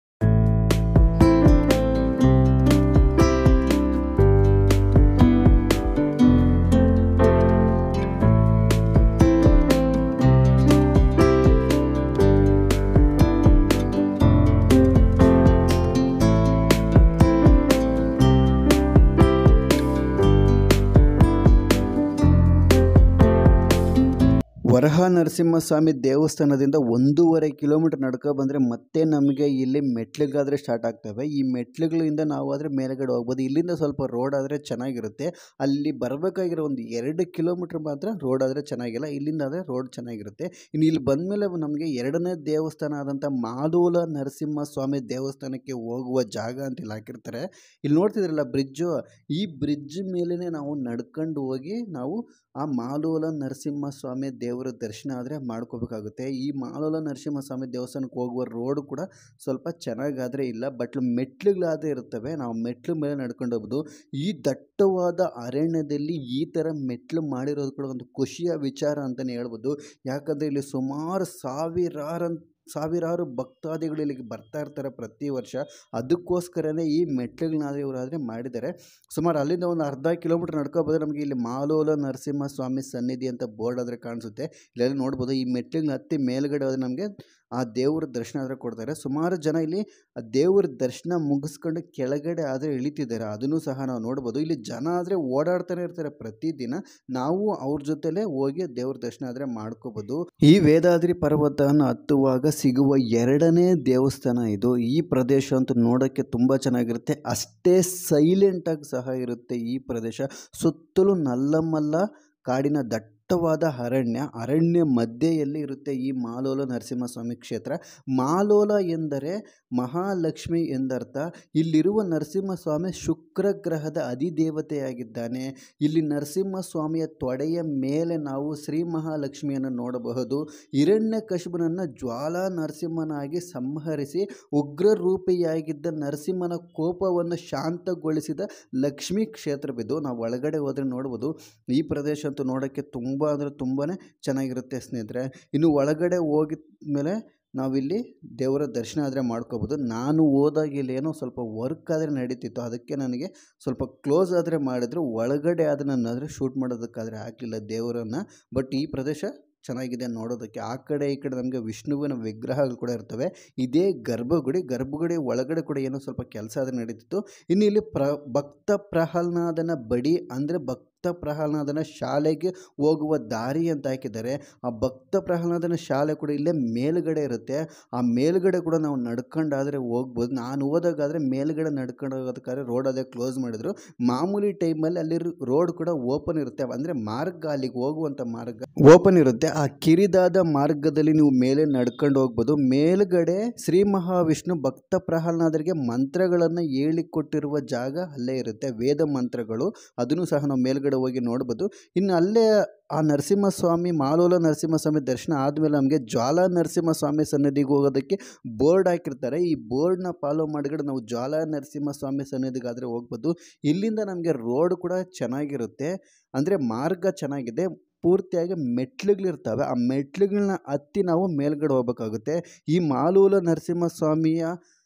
ವರಹ ನರಸಿಂಹಸ್ವಾಮಿ ದೇವಸ್ಥಾನದಿಂದ ಒಂದೂವರೆ ಕಿಲೋಮೀಟರ್ ನಡ್ಕೊ ಬಂದರೆ ಮತ್ತೆ ನಮಗೆ ಇಲ್ಲಿ ಮೆಟ್ಲುಗಾದರೆ ಸ್ಟಾರ್ಟ್ ಆಗ್ತವೆ ಈ ಮೆಟ್ಲುಗಳಿಂದ ನಾವು ಆದರೆ ಮೇಲ್ಗಡೆ ಹೋಗ್ಬೋದು ಇಲ್ಲಿಂದ ಸ್ವಲ್ಪ ರೋಡ್ ಆದರೆ ಚೆನ್ನಾಗಿರುತ್ತೆ ಅಲ್ಲಿ ಬರಬೇಕಾಗಿರೋ ಒಂದು ಎರಡು ಕಿಲೋಮೀಟ್ರ್ ಮಾತ್ರ ರೋಡ್ ಆದರೆ ಚೆನ್ನಾಗಿಲ್ಲ ಇಲ್ಲಿಂದ ಆದರೆ ರೋಡ್ ಚೆನ್ನಾಗಿರುತ್ತೆ ಇನ್ನು ಇಲ್ಲಿ ಬಂದಮೇಲೆ ನಮಗೆ ಎರಡನೇ ದೇವಸ್ಥಾನ ಆದಂಥ ಮಾಲೂಲ ನರಸಿಂಹಸ್ವಾಮಿ ದೇವಸ್ಥಾನಕ್ಕೆ ಹೋಗುವ ಜಾಗ ಅಂತ ಇಲ್ಲಿ ಹಾಕಿರ್ತಾರೆ ಇಲ್ಲಿ ನೋಡ್ತಿದ್ರಲ್ಲ ಬ್ರಿಡ್ಜು ಈ ಬ್ರಿಡ್ಜ್ ಮೇಲೇ ನಾವು ನಡ್ಕೊಂಡು ಹೋಗಿ ನಾವು ಆ ಮಾಲೂಲ ನರಸಿಂಹಸ್ವಾಮಿ ದೇವರ ದರ್ಶನ ಆದರೆ ಮಾಡ್ಕೋಬೇಕಾಗುತ್ತೆ ಈ ಮಾಲೂಲ ನರಸಿಂಹಸ್ವಾಮಿ ದೇವಸ್ಥಾನಕ್ಕೆ ಹೋಗುವ ರೋಡ್ ಕೂಡ ಸ್ವಲ್ಪ ಚೆನ್ನಾಗಾದರೆ ಇಲ್ಲ ಬಟ್ ಮೆಟ್ಲುಗಳಾದರೆ ಇರ್ತವೆ ನಾವು ಮೆಟ್ಲು ಮೇಲೆ ನಡ್ಕೊಂಡು ಹೋಗ್ಬೋದು ಈ ದಟ್ಟವಾದ ಅರಣ್ಯದಲ್ಲಿ ಈ ಥರ ಮೆಟ್ಲು ಮಾಡಿರೋದು ಕೂಡ ಒಂದು ಖುಷಿಯ ವಿಚಾರ ಅಂತಲೇ ಹೇಳ್ಬೋದು ಯಾಕಂದರೆ ಇಲ್ಲಿ ಸುಮಾರು ಸಾವಿರಾರು ಸಾವಿರಾರು ಭಕ್ತಾದಿಗಳು ಇಲ್ಲಿಗೆ ಬರ್ತಾ ಇರ್ತಾರೆ ಪ್ರತಿ ವರ್ಷ ಅದಕ್ಕೋಸ್ಕರನೇ ಈ ಮೆಟ್ಲುಗಳನ್ನಾದರೆ ಇವರಾದರೆ ಮಾಡಿದ್ದಾರೆ ಸುಮಾರು ಅಲ್ಲಿಂದ ಒಂದು ಅರ್ಧ ಕಿಲೋಮೀಟ್ರ್ ನಡ್ಕೊಬೋದ್ರೆ ನಮಗೆ ಇಲ್ಲಿ ಮಾಲೋಲ ನರಸಿಂಹಸ್ವಾಮಿ ಸನ್ನಿಧಿ ಅಂತ ಬೋರ್ಡ್ ಆದರೆ ಕಾಣಿಸುತ್ತೆ ಇಲ್ಲೆಲ್ಲ ನೋಡ್ಬೋದು ಈ ಮೆಟ್ಲುಗಳನ್ನ ಹತ್ತಿ ಮೇಲ್ಗಡೆ ಹೋದ್ರೆ ನಮಗೆ ಆ ದೇವ್ರ ದರ್ಶನ ಆದರೆ ಕೊಡ್ತಾರೆ ಸುಮಾರು ಜನ ಇಲ್ಲಿ ಆ ದೇವ್ರ ದರ್ಶನ ಮುಗಿಸ್ಕೊಂಡು ಕೆಳಗಡೆ ಆದರೆ ಇಳಿತಿದ್ದಾರೆ ಅದನ್ನು ಸಹ ನಾವು ನೋಡ್ಬೋದು ಇಲ್ಲಿ ಜನ ಆದರೆ ಓಡಾಡ್ತಾನೆ ಇರ್ತಾರೆ ಪ್ರತಿದಿನ ನಾವು ಅವ್ರ ಜೊತೆಲೇ ಹೋಗಿ ದೇವ್ರ ದರ್ಶನ ಆದರೆ ಮಾಡ್ಕೋಬೋದು ಈ ವೇದಾದ್ರಿ ಪರ್ವತವನ್ನು ಹತ್ತುವಾಗ ಸಿಗುವ ಎರಡನೇ ದೇವಸ್ಥಾನ ಇದು ಈ ಪ್ರದೇಶ ಅಂತೂ ನೋಡೋಕ್ಕೆ ತುಂಬ ಚೆನ್ನಾಗಿರುತ್ತೆ ಅಷ್ಟೇ ಸೈಲೆಂಟಾಗಿ ಸಹ ಇರುತ್ತೆ ಈ ಪ್ರದೇಶ ಸುತ್ತಲೂ ನಲ್ಲಮಲ್ಲ ಕಾಡಿನ ದಟ್ಟವಾದ ಅರಣ್ಯ ಅರಣ್ಯ ಮಧ್ಯೆಯಲ್ಲಿ ಇರುತ್ತೆ ಈ ಮಾಲೋಲ ನರಸಿಂಹಸ್ವಾಮಿ ಕ್ಷೇತ್ರ ಮಾಲೋಲ ಎಂದರೆ ಮಹಾಲಕ್ಷ್ಮಿ ಎಂದರ್ಥ ಇಲ್ಲಿರುವ ನರಸಿಂಹಸ್ವಾಮಿ ಶುಕ್ರ ಗ್ರಹದ ಅಧಿದೇವತೆಯಾಗಿದ್ದಾನೆ ಇಲ್ಲಿ ನರಸಿಂಹಸ್ವಾಮಿಯ ತೊಡೆಯ ಮೇಲೆ ನಾವು ಶ್ರೀ ಮಹಾಲಕ್ಷ್ಮಿಯನ್ನು ನೋಡಬಹುದು ಹಿರಣ್ಯ ಕಶುಬನನ್ನು ಜ್ವಾಲಾ ನರಸಿಂಹನಾಗಿ ಸಂಹರಿಸಿ ಉಗ್ರ ರೂಪಿಯಾಗಿದ್ದ ನರಸಿಂಹನ ಕೋಪವನ್ನು ಶಾಂತಗೊಳಿಸಿದ ಲಕ್ಷ್ಮೀ ಕ್ಷೇತ್ರವಿದು ನಾವು ಒಳಗಡೆ ಹೋದರೆ ನೋಡ್ಬೋದು ಈ ಪ್ರದೇಶ ಅಂತೂ ನೋಡೋಕ್ಕೆ ತುಂಬ ಅಂದರೆ ತುಂಬಾ ಚೆನ್ನಾಗಿರುತ್ತೆ ಸ್ನೇಹಿತರೆ ಇನ್ನು ಒಳಗಡೆ ಹೋಗಿದ ಮೇಲೆ ನಾವಿಲ್ಲಿ ದೇವರ ದರ್ಶನ ಆದರೆ ಮಾಡ್ಕೋಬೋದು ನಾನು ಹೋದಾಗ ಇಲ್ಲಿ ಏನೋ ಸ್ವಲ್ಪ ವರ್ಕ್ ಆದರೆ ನಡೀತಿತ್ತು ಅದಕ್ಕೆ ನನಗೆ ಸ್ವಲ್ಪ ಕ್ಲೋಸ್ ಆದರೆ ಮಾಡಿದ್ರು ಒಳಗಡೆ ಆದರೆ ನನ್ನಾದರೆ ಶೂಟ್ ಮಾಡೋದಕ್ಕಾದರೆ ಆಗಲಿಲ್ಲ ದೇವರನ್ನು ಬಟ್ ಈ ಪ್ರದೇಶ ಚೆನ್ನಾಗಿದೆ ನೋಡೋದಕ್ಕೆ ಆ ಕಡೆ ಈ ಕಡೆ ನಮಗೆ ವಿಷ್ಣುವಿನ ವಿಗ್ರಹಗಳು ಕೂಡ ಇರ್ತವೆ ಇದೇ ಗರ್ಭಗುಡಿ ಗರ್ಭಗುಡಿ ಒಳಗಡೆ ಕೂಡ ಏನೋ ಸ್ವಲ್ಪ ಕೆಲಸ ಆದರೆ ನಡೀತಿತ್ತು ಇನ್ನು ಇಲ್ಲಿ ಪ್ರ ಭಕ್ತ ಪ್ರಹ್ಲಾದನ ಬಡಿ ಅಂದರೆ ಭಕ್ತ ಪ್ರಹ್ಲಾದನ ಶಾಲೆಗೆ ಹೋಗುವ ದಾರಿ ಅಂತ ಹಾಕಿದ್ದಾರೆ ಆ ಭಕ್ತ ಪ್ರಹ್ಲಾದನ ಶಾಲೆ ಕೂಡ ಇಲ್ಲೇ ಮೇಲ್ಗಡೆ ಇರುತ್ತೆ ಆ ಮೇಲ್ಗಡೆ ಕೂಡ ನಾವು ನಡ್ಕೊಂಡಾದರೆ ಹೋಗ್ಬೋದು ನಾನು ಹೋದಾಗಾದರೆ ಮೇಲ್ಗಡೆ ನಡ್ಕೊಂಡು ಹೋಗೋದಕ್ಕಾದ್ರೆ ರೋಡ್ ಅದೇ ಕ್ಲೋಸ್ ಮಾಡಿದ್ರು ಮಾಮೂಲಿ ಟೈಮಲ್ಲಿ ಅಲ್ಲಿ ರೋಡ್ ಕೂಡ ಓಪನ್ ಇರುತ್ತೆ ಅಂದರೆ ಮಾರ್ಗ ಅಲ್ಲಿಗೆ ಹೋಗುವಂಥ ಮಾರ್ಗ ಓಪನ್ ಇರುತ್ತೆ ಆ ಕಿರಿದಾದ ಮಾರ್ಗದಲ್ಲಿ ನೀವು ಮೇಲೆ ನಡ್ಕೊಂಡು ಹೋಗ್ಬೋದು ಮೇಲ್ಗಡೆ ಶ್ರೀ ಮಹಾವಿಷ್ಣು ಭಕ್ತ ಪ್ರಹ್ಲಾದರಿಗೆ ಮಂತ್ರಗಳನ್ನು ಹೇಳಿಕೊಟ್ಟಿರುವ ಜಾಗ ಅಲ್ಲೇ ಇರುತ್ತೆ ವೇದ ಮಂತ್ರಗಳು ಅದನ್ನು ಸಹ ನಾವು ಮೇಲ್ಗಡೆ ಹೋಗಿ ನೋಡ್ಬೋದು ಇನ್ನು ಅಲ್ಲೇ ಆ ನರಸಿಂಹಸ್ವಾಮಿ ಮಾಲೋಲ ನರಸಿಂಹಸ್ವಾಮಿ ದರ್ಶನ ಆದಮೇಲೆ ನಮಗೆ ಜ್ವಾಲಾ ನರಸಿಂಹಸ್ವಾಮಿ ಸನ್ನಿಧಿಗೆ ಹೋಗೋದಕ್ಕೆ ಬೋರ್ಡ್ ಹಾಕಿರ್ತಾರೆ ಈ ಬೋರ್ಡ್ನ ಫಾಲೋ ಮಾಡಿದ್ರೆ ನಾವು ಜ್ವಾಲಾ ನರಸಿಂಹಸ್ವಾಮಿ ಸನ್ನಿಧಿಗಾದರೆ ಹೋಗ್ಬೋದು ಇಲ್ಲಿಂದ ನಮಗೆ ರೋಡ್ ಕೂಡ ಚೆನ್ನಾಗಿರುತ್ತೆ ಅಂದರೆ ಮಾರ್ಗ ಚೆನ್ನಾಗಿದೆ ಪೂರ್ತಿಯಾಗಿ ಮೆಟ್ಲುಗಳಿರ್ತವೆ ಆ ಮೆಟ್ಲುಗಳನ್ನ ಹತ್ತಿ ನಾವು ಮೇಲ್ಗಡೆ ಹೋಗ್ಬೇಕಾಗುತ್ತೆ ಈ ಮಾಲೂಲ ನರಸಿಂಹಸ್ವಾಮಿಯ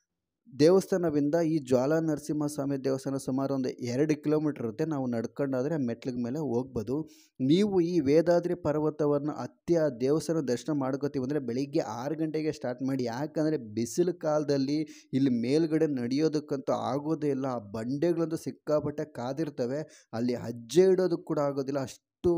ದೇವಸ್ಥಾನದಿಂದ ಈ ಜ್ವಾಲಾ ನರಸಿಂಹಸ್ವಾಮಿ ದೇವಸ್ಥಾನ ಸುಮಾರು ಒಂದು ಎರಡು ಕಿಲೋಮೀಟ್ರ್ ಇರುತ್ತೆ ನಾವು ನಡ್ಕೊಂಡಾದರೆ ಮೆಟ್ಲಿಗೆ ಮೇಲೆ ಹೋಗ್ಬೋದು ನೀವು ಈ ವೇದಾದ್ರಿ ಪರ್ವತವನ್ನು ಹತ್ತಿ ಆ ದೇವಸ್ಥಾನ ದರ್ಶನ ಮಾಡ್ಕೋತೀವಿ ಅಂದರೆ ಬೆಳಿಗ್ಗೆ ಆರು ಗಂಟೆಗೆ ಸ್ಟಾರ್ಟ್ ಮಾಡಿ ಯಾಕಂದರೆ ಬಿಸಿಲು ಕಾಲದಲ್ಲಿ ಇಲ್ಲಿ ಮೇಲ್ಗಡೆ ನಡೆಯೋದಕ್ಕಂತೂ ಆಗೋದೇ ಇಲ್ಲ ಆ ಬಂಡೆಗಳಂತೂ ಸಿಕ್ಕಾಪಟ್ಟೆ ಕಾದಿರ್ತವೆ ಅಲ್ಲಿ ಹೆಜ್ಜೆ ಇಡೋದಕ್ಕೆ ಕೂಡ ಆಗೋದಿಲ್ಲ ಅಷ್ಟು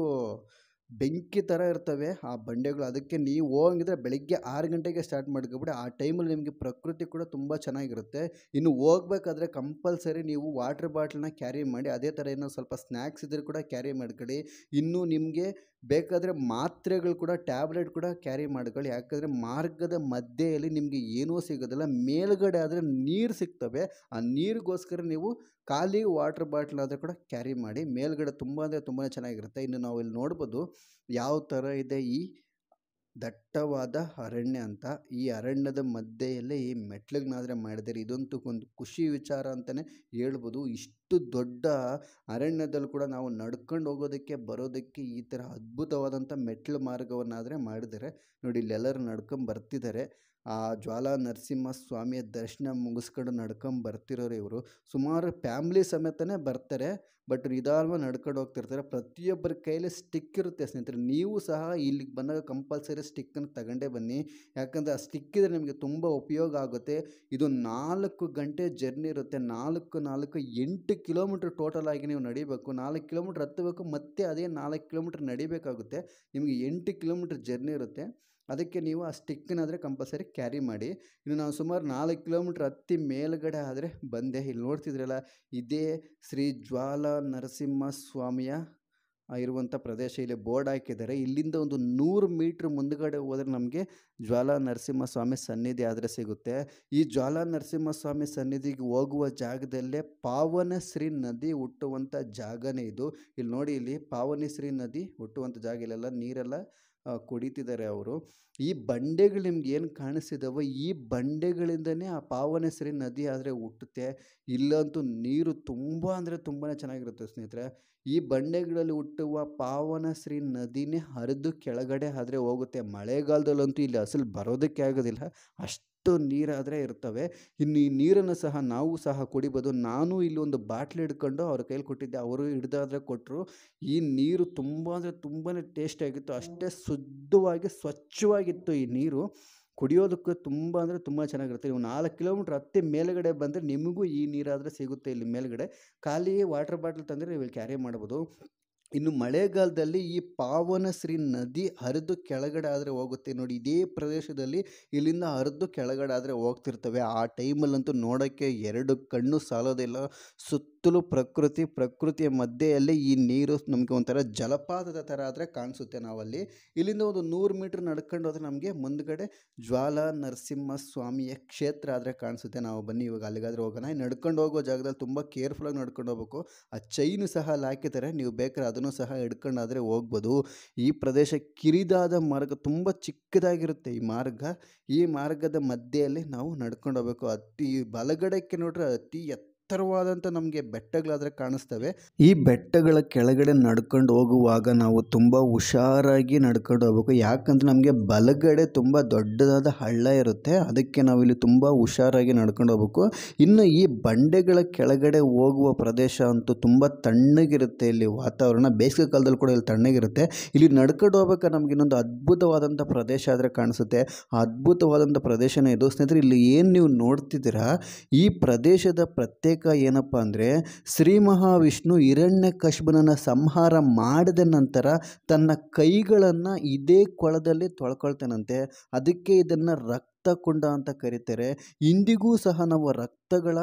ಬೆಂಕಿ ಥರ ಇರ್ತವೆ ಆ ಬಂಡೆಗಳು ಅದಕ್ಕೆ ನೀವು ಹೋಗಿದ್ರೆ ಬೆಳಿಗ್ಗೆ ಆರು ಗಂಟೆಗೆ ಸ್ಟಾರ್ಟ್ ಮಾಡ್ಕೊಬಿಡಿ ಆ ಟೈಮಲ್ಲಿ ನಿಮಗೆ ಪ್ರಕೃತಿ ಕೂಡ ತುಂಬ ಚೆನ್ನಾಗಿರುತ್ತೆ ಇನ್ನು ಹೋಗ್ಬೇಕಾದ್ರೆ ಕಂಪಲ್ಸರಿ ನೀವು ವಾಟ್ರ್ ಬಾಟ್ಲನ್ನ ಕ್ಯಾರಿ ಮಾಡಿ ಅದೇ ಥರ ಏನೋ ಸ್ವಲ್ಪ ಸ್ನ್ಯಾಕ್ಸ್ ಇದ್ದರೆ ಕೂಡ ಕ್ಯಾರಿ ಮಾಡ್ಕೊಳ್ಳಿ ಇನ್ನು ನಿಮಗೆ ಬೇಕಾದರೆ ಮಾತ್ರೆಗಳು ಕೂಡ ಟ್ಯಾಬ್ಲೆಟ್ ಕೂಡ ಕ್ಯಾರಿ ಮಾಡ್ಕೊಳ್ಳಿ ಯಾಕಂದರೆ ಮಾರ್ಗದ ಮಧ್ಯೆಯಲ್ಲಿ ನಿಮಗೆ ಏನೂ ಸಿಗೋದಿಲ್ಲ ಮೇಲ್ಗಡೆ ಆದರೆ ನೀರು ಸಿಗ್ತವೆ ಆ ನೀರಿಗೋಸ್ಕರ ನೀವು ಖಾಲಿ ವಾಟ್ರ್ ಬಾಟ್ಲ್ ಆದರೆ ಕೂಡ ಕ್ಯಾರಿ ಮಾಡಿ ಮೇಲ್ಗಡೆ ತುಂಬ ಅಂದರೆ ತುಂಬಾ ಚೆನ್ನಾಗಿರುತ್ತೆ ಇನ್ನು ನಾವು ಇಲ್ಲಿ ನೋಡ್ಬೋದು ಯಾವ ಥರ ಇದೆ ಈ ದಟ್ಟವಾದ ಅರಣ್ಯ ಅಂತ ಈ ಅರಣ್ಯದ ಮಧ್ಯೆಯಲ್ಲೇ ಈ ಮೆಟ್ಲುಗಳನ್ನಾದ್ರೆ ಮಾಡಿದ್ದಾರೆ ಇದಂತೂ ಒಂದು ಖುಷಿ ವಿಚಾರ ಅಂತಲೇ ಹೇಳ್ಬೋದು ಇಷ್ಟು ದೊಡ್ಡ ಅರಣ್ಯದಲ್ಲಿ ಕೂಡ ನಾವು ನಡ್ಕೊಂಡು ಹೋಗೋದಕ್ಕೆ ಬರೋದಕ್ಕೆ ಈ ಥರ ಅದ್ಭುತವಾದಂಥ ಮೆಟ್ಲು ಮಾರ್ಗವನ್ನಾದರೆ ಮಾಡಿದ್ದಾರೆ ನೋಡಿ ಇಲ್ಲೆಲ್ಲರೂ ನಡ್ಕೊಂಡು ಬರ್ತಿದ್ದಾರೆ ಆ ಜ್ವಾಲಾ ನರಸಿಂಹ ಸ್ವಾಮಿಯ ದರ್ಶನ ಮುಗಿಸ್ಕೊಂಡು ನಡ್ಕೊಂಡು ಬರ್ತಿರೋರು ಇವರು ಸುಮಾರು ಫ್ಯಾಮ್ಲಿ ಸಮೇತನೇ ಬರ್ತಾರೆ ಬಟ್ ನಿಧಾನವಾಗಿ ನಡ್ಕೊಂಡು ಹೋಗ್ತಿರ್ತಾರೆ ಪ್ರತಿಯೊಬ್ಬರ ಕೈಯಲ್ಲಿ ಸ್ಟಿಕ್ ಇರುತ್ತೆ ಸ್ನೇಹಿತರೆ ನೀವು ಸಹ ಇಲ್ಲಿಗೆ ಬಂದಾಗ ಕಂಪಲ್ಸರಿ ಸ್ಟಿಕ್ಕನ್ನು ತಗೊಂಡೇ ಬನ್ನಿ ಯಾಕಂದರೆ ಆ ಸ್ಟಿಕ್ ಇದ್ರೆ ನಿಮಗೆ ತುಂಬ ಉಪಯೋಗ ಆಗುತ್ತೆ ಇದು ನಾಲ್ಕು ಗಂಟೆ ಜರ್ನಿ ಇರುತ್ತೆ ನಾಲ್ಕು ನಾಲ್ಕು ಎಂಟು ಕಿಲೋಮೀಟ್ರ್ ಟೋಟಲ್ ಆಗಿ ನೀವು ನಡಿಬೇಕು ನಾಲ್ಕು ಕಿಲೋಮೀಟ್ರ್ ಹತ್ತಬೇಕು ಮತ್ತೆ ಅದೇ ನಾಲ್ಕು ಕಿಲೋಮೀಟ್ರ್ ನಡಿಬೇಕಾಗುತ್ತೆ ನಿಮಗೆ ಎಂಟು ಕಿಲೋಮೀಟ್ರ್ ಜರ್ನಿ ಇರುತ್ತೆ ಅದಕ್ಕೆ ನೀವು ಆ ಸ್ಟಿಕ್ಕನ್ನಾದರೆ ಕಂಪಲ್ಸರಿ ಕ್ಯಾರಿ ಮಾಡಿ ಇನ್ನು ನಾವು ಸುಮಾರು ನಾಲ್ಕು ಕಿಲೋಮೀಟ್ರ್ ಹತ್ತಿ ಮೇಲ್ಗಡೆ ಆದರೆ ಬಂದೆ ಇಲ್ಲಿ ನೋಡ್ತಿದ್ರಲ್ಲ ಇದೇ ಶ್ರೀ ಜ್ವಾಲಾ ನರಸಿಂಹ ಸ್ವಾಮಿಯ ಆ, ಇರುವಂಥ ಪ್ರದೇಶ ಇಲ್ಲಿ ಬೋರ್ಡ್ ಹಾಕಿದ್ದಾರೆ ಇಲ್ಲಿಂದ ಒಂದು ನೂರು ಮೀಟ್ರ್ ಮುಂದ್ಗಡೆ ಹೋದರೆ ನಮಗೆ ಜ್ವಾಲಾ ನರಸಿಂಹ ಸ್ವಾಮಿ ಸನ್ನಿಧಿ ಆದರೆ ಸಿಗುತ್ತೆ ಈ ಜ್ವಾಲಾ ನರಸಿಂಹ ಸ್ವಾಮಿ ಸನ್ನಿಧಿಗೆ ಹೋಗುವ ಜಾಗದಲ್ಲೇ ಪಾವನಶ್ರೀ ನದಿ ಹುಟ್ಟುವಂಥ ಜಾಗನೇ ಇದು ಇಲ್ಲಿ ನೋಡಿ ಇಲ್ಲಿ ಪಾವನಶ್ರೀ ನದಿ ಹುಟ್ಟುವಂಥ ಜಾಗ ಇಲ್ಲೆಲ್ಲ ನೀರೆಲ್ಲ ಆ, ಕುಡಿತಿದ್ದಾರೆ ಅವರು ಈ ಬಂಡೆಗಳು ನಿಮ್ಗೆ ಏನು ಕಾಣಿಸ್ತಿದ್ದಾವೋ ಈ ಬಂಡೆಗಳಿಂದನೇ ಆ ಪಾವನಶ್ರೀ ನದಿ ಆದರೆ ಹುಟ್ಟುತ್ತೆ ಇಲ್ಲಂತೂ ನೀರು ತುಂಬ ಅಂದರೆ ತುಂಬಾ ಚೆನ್ನಾಗಿರುತ್ತೆ ಸ್ನೇಹಿತರೆ ಈ ಬಂಡೆಗಳಲ್ಲಿ ಹುಟ್ಟುವ ಪಾವನಶ್ರೀ ನದಿನೇ ಹರಿದು ಕೆಳಗಡೆ ಆದರೆ ಹೋಗುತ್ತೆ ಮಳೆಗಾಲದಲ್ಲಂತೂ ಇಲ್ಲಿ ಅಸಲು ಬರೋದಕ್ಕೆ ಆಗೋದಿಲ್ಲ ಅಷ್ಟು ನೀರಾದರೆ ಇರ್ತವೆ ಇನ್ನು ಈ ನೀರನ್ನು ಸಹ ನಾವು ಸಹ ಕುಡಿಬೋದು ನಾನು ಇಲ್ಲಿ ಒಂದು ಬಾಟ್ಲಿ ಹಿಡ್ಕೊಂಡು ಅವ್ರ ಕೈಲಿ ಕೊಟ್ಟಿದ್ದೆ ಅವರು ಹಿಡ್ದಾದ್ರೆ ಕೊಟ್ಟರು ಈ ನೀರು ತುಂಬ ಅಂದರೆ ತುಂಬಾ ಟೇಸ್ಟಿಯಾಗಿತ್ತು ಅಷ್ಟೇ ಶುದ್ಧವಾಗಿ ಸ್ವಚ್ಛವಾಗಿತ್ತು ಈ ನೀರು ಕುಡಿಯೋದಕ್ಕೆ ತುಂಬ ಅಂದರೆ ತುಂಬ ಚೆನ್ನಾಗಿರುತ್ತೆ ನೀವು ನಾಲ್ಕು ಕಿಲೋಮೀಟ್ರ್ ಹತ್ತಿ ಮೇಲುಗಡೆ ಬಂದರೆ ನಿಮಗೂ ಈ ನೀರಾದರೆ ಸಿಗುತ್ತೆ ಇಲ್ಲಿ ಮೇಲುಗಡೆ ಖಾಲಿ ವಾಟರ್ ಬಾಟ್ಲ್ ತಂದರೆ ನೀವು ಇಲ್ಲಿ ಕ್ಯಾರಿ ಮಾಡ್ಬೋದು ಇನ್ನು ಮಳೆಗಾಲದಲ್ಲಿ ಈ ಪಾವನಶ್ರೀ ನದಿ ಹರಿದು ಕೆಳಗಡೆ ಆದರೆ ಹೋಗುತ್ತೆ ನೋಡಿ ಇದೇ ಪ್ರದೇಶದಲ್ಲಿ ಇಲ್ಲಿಂದ ಹರಿದು ಕೆಳಗಡೆ ಆದರೆ ಹೋಗ್ತಿರ್ತವೆ ಆ ಟೈಮಲ್ಲಂತೂ ನೋಡೋಕ್ಕೆ ಎರಡು ಕಣ್ಣು ಸಾಲೋದಿಲ್ಲ ಸುತ್ತಲೂ ಪ್ರಕೃತಿ ಪ್ರಕೃತಿಯ ಮಧ್ಯೆಯಲ್ಲಿ ಈ ನೀರು ನಮಗೆ ಒಂಥರ ಜಲಪಾತದ ಥರ ಆದರೆ ಕಾಣಿಸುತ್ತೆ ನಾವಲ್ಲಿ ಇಲ್ಲಿಂದ ಒಂದು ನೂರು ಮೀಟ್ರ್ ನಡ್ಕೊಂಡು ಹೋದ್ರೆ ನಮಗೆ ಮುಂದ್ಗಡೆ ಜ್ವಾಲಾ ನರಸಿಂಹ ಸ್ವಾಮಿಯ ಕ್ಷೇತ್ರ ಆದರೆ ಕಾಣಿಸುತ್ತೆ ನಾವು ಬನ್ನಿ ಇವಾಗ ಅಲ್ಲಿಗಾದ್ರೆ ಹೋಗೋಣ ಈ ನಡ್ಕೊಂಡು ಹೋಗೋ ಜಾಗದಲ್ಲಿ ತುಂಬ ಕೇರ್ಫುಲ್ಲಾಗಿ ನಡ್ಕೊಂಡು ಹೋಗ್ಬೇಕು ಆ ಚೈನು ಸಹ ಅಲ್ಲಿ ಹಾಕಿದ್ದಾರೆ ನೀವು ಬೇಕಾದ್ರೆ ಅದನ್ನು ಸಹ ಹಿಡ್ಕೊಂಡಾದರೆ ಹೋಗ್ಬೋದು ಈ ಪ್ರದೇಶ ಕಿರಿದಾದ ಮಾರ್ಗ ತುಂಬ ಚಿಕ್ಕದಾಗಿರುತ್ತೆ ಈ ಮಾರ್ಗ ಈ ಮಾರ್ಗದ ಮಧ್ಯೆಯಲ್ಲಿ ನಾವು ನಡ್ಕೊಂಡು ಹೋಗ್ಬೇಕು ಅತಿ ಬಲಗಡೆಗೆ ನೋಡ್ರೆ ಅತಿ ಎತ್ತರವಾದಂಥ ನಮಗೆ ಬೆಟ್ಟಗಳಾದರೆ ಕಾಣಿಸ್ತವೆ ಈ ಬೆಟ್ಟಗಳ ಕೆಳಗಡೆ ನಡ್ಕೊಂಡು ಹೋಗುವಾಗ ನಾವು ತುಂಬ ಹುಷಾರಾಗಿ ನಡ್ಕೊಂಡು ಹೋಗ್ಬೇಕು ಯಾಕಂದ್ರೆ ನಮಗೆ ಬಲಗಡೆ ತುಂಬ ದೊಡ್ಡದಾದ ಹಳ್ಳ ಇರುತ್ತೆ ಅದಕ್ಕೆ ನಾವು ಇಲ್ಲಿ ತುಂಬ ಹುಷಾರಾಗಿ ನಡ್ಕೊಂಡು ಹೋಗ್ಬೇಕು ಇನ್ನು ಈ ಬಂಡೆಗಳ ಕೆಳಗಡೆ ಹೋಗುವ ಪ್ರದೇಶ ಅಂತೂ ತುಂಬ ತಣ್ಣಗಿರುತ್ತೆ ಇಲ್ಲಿ ವಾತಾವರಣ ಬೇಸಿಗೆ ಕಾಲದಲ್ಲಿ ಕೂಡ ಇಲ್ಲಿ ತಣ್ಣಗಿರುತ್ತೆ ಇಲ್ಲಿ ನಡ್ಕೊಂಡು ಹೋಗ್ಬೇಕಾದ್ರೆ ನಮ್ಗೆ ಇನ್ನೊಂದು ಅದ್ಭುತವಾದಂಥ ಪ್ರದೇಶ ಆದರೆ ಕಾಣಿಸುತ್ತೆ ಆ ಅದ್ಭುತವಾದಂಥ ಪ್ರದೇಶನೇ ಇದು ಸ್ನೇಹಿತರೆ ಇಲ್ಲಿ ಏನು ನೀವು ನೋಡ್ತಿದ್ದೀರಾ ಈ ಪ್ರದೇಶದ ಪ್ರತ್ಯೇಕ ಏನಪ್ಪ ಅಂದರೆ ಶ್ರೀ ಮಹಾವಿಷ್ಣು ಹಿರಣ್ಯ ಸಂಹಾರ ಮಾಡಿದ ನಂತರ ತನ್ನ ಕೈಗಳನ್ನು ಇದೇ ಕೊಳದಲ್ಲಿ ತೊಳ್ಕೊಳ್ತಾನಂತೆ ಅದಕ್ಕೆ ಇದನ್ನು ರಕ್ತಕುಂಡ ಅಂತ ಕರೀತಾರೆ ಇಂದಿಗೂ ಸಹ ನಾವು ರಕ್ತಗಳ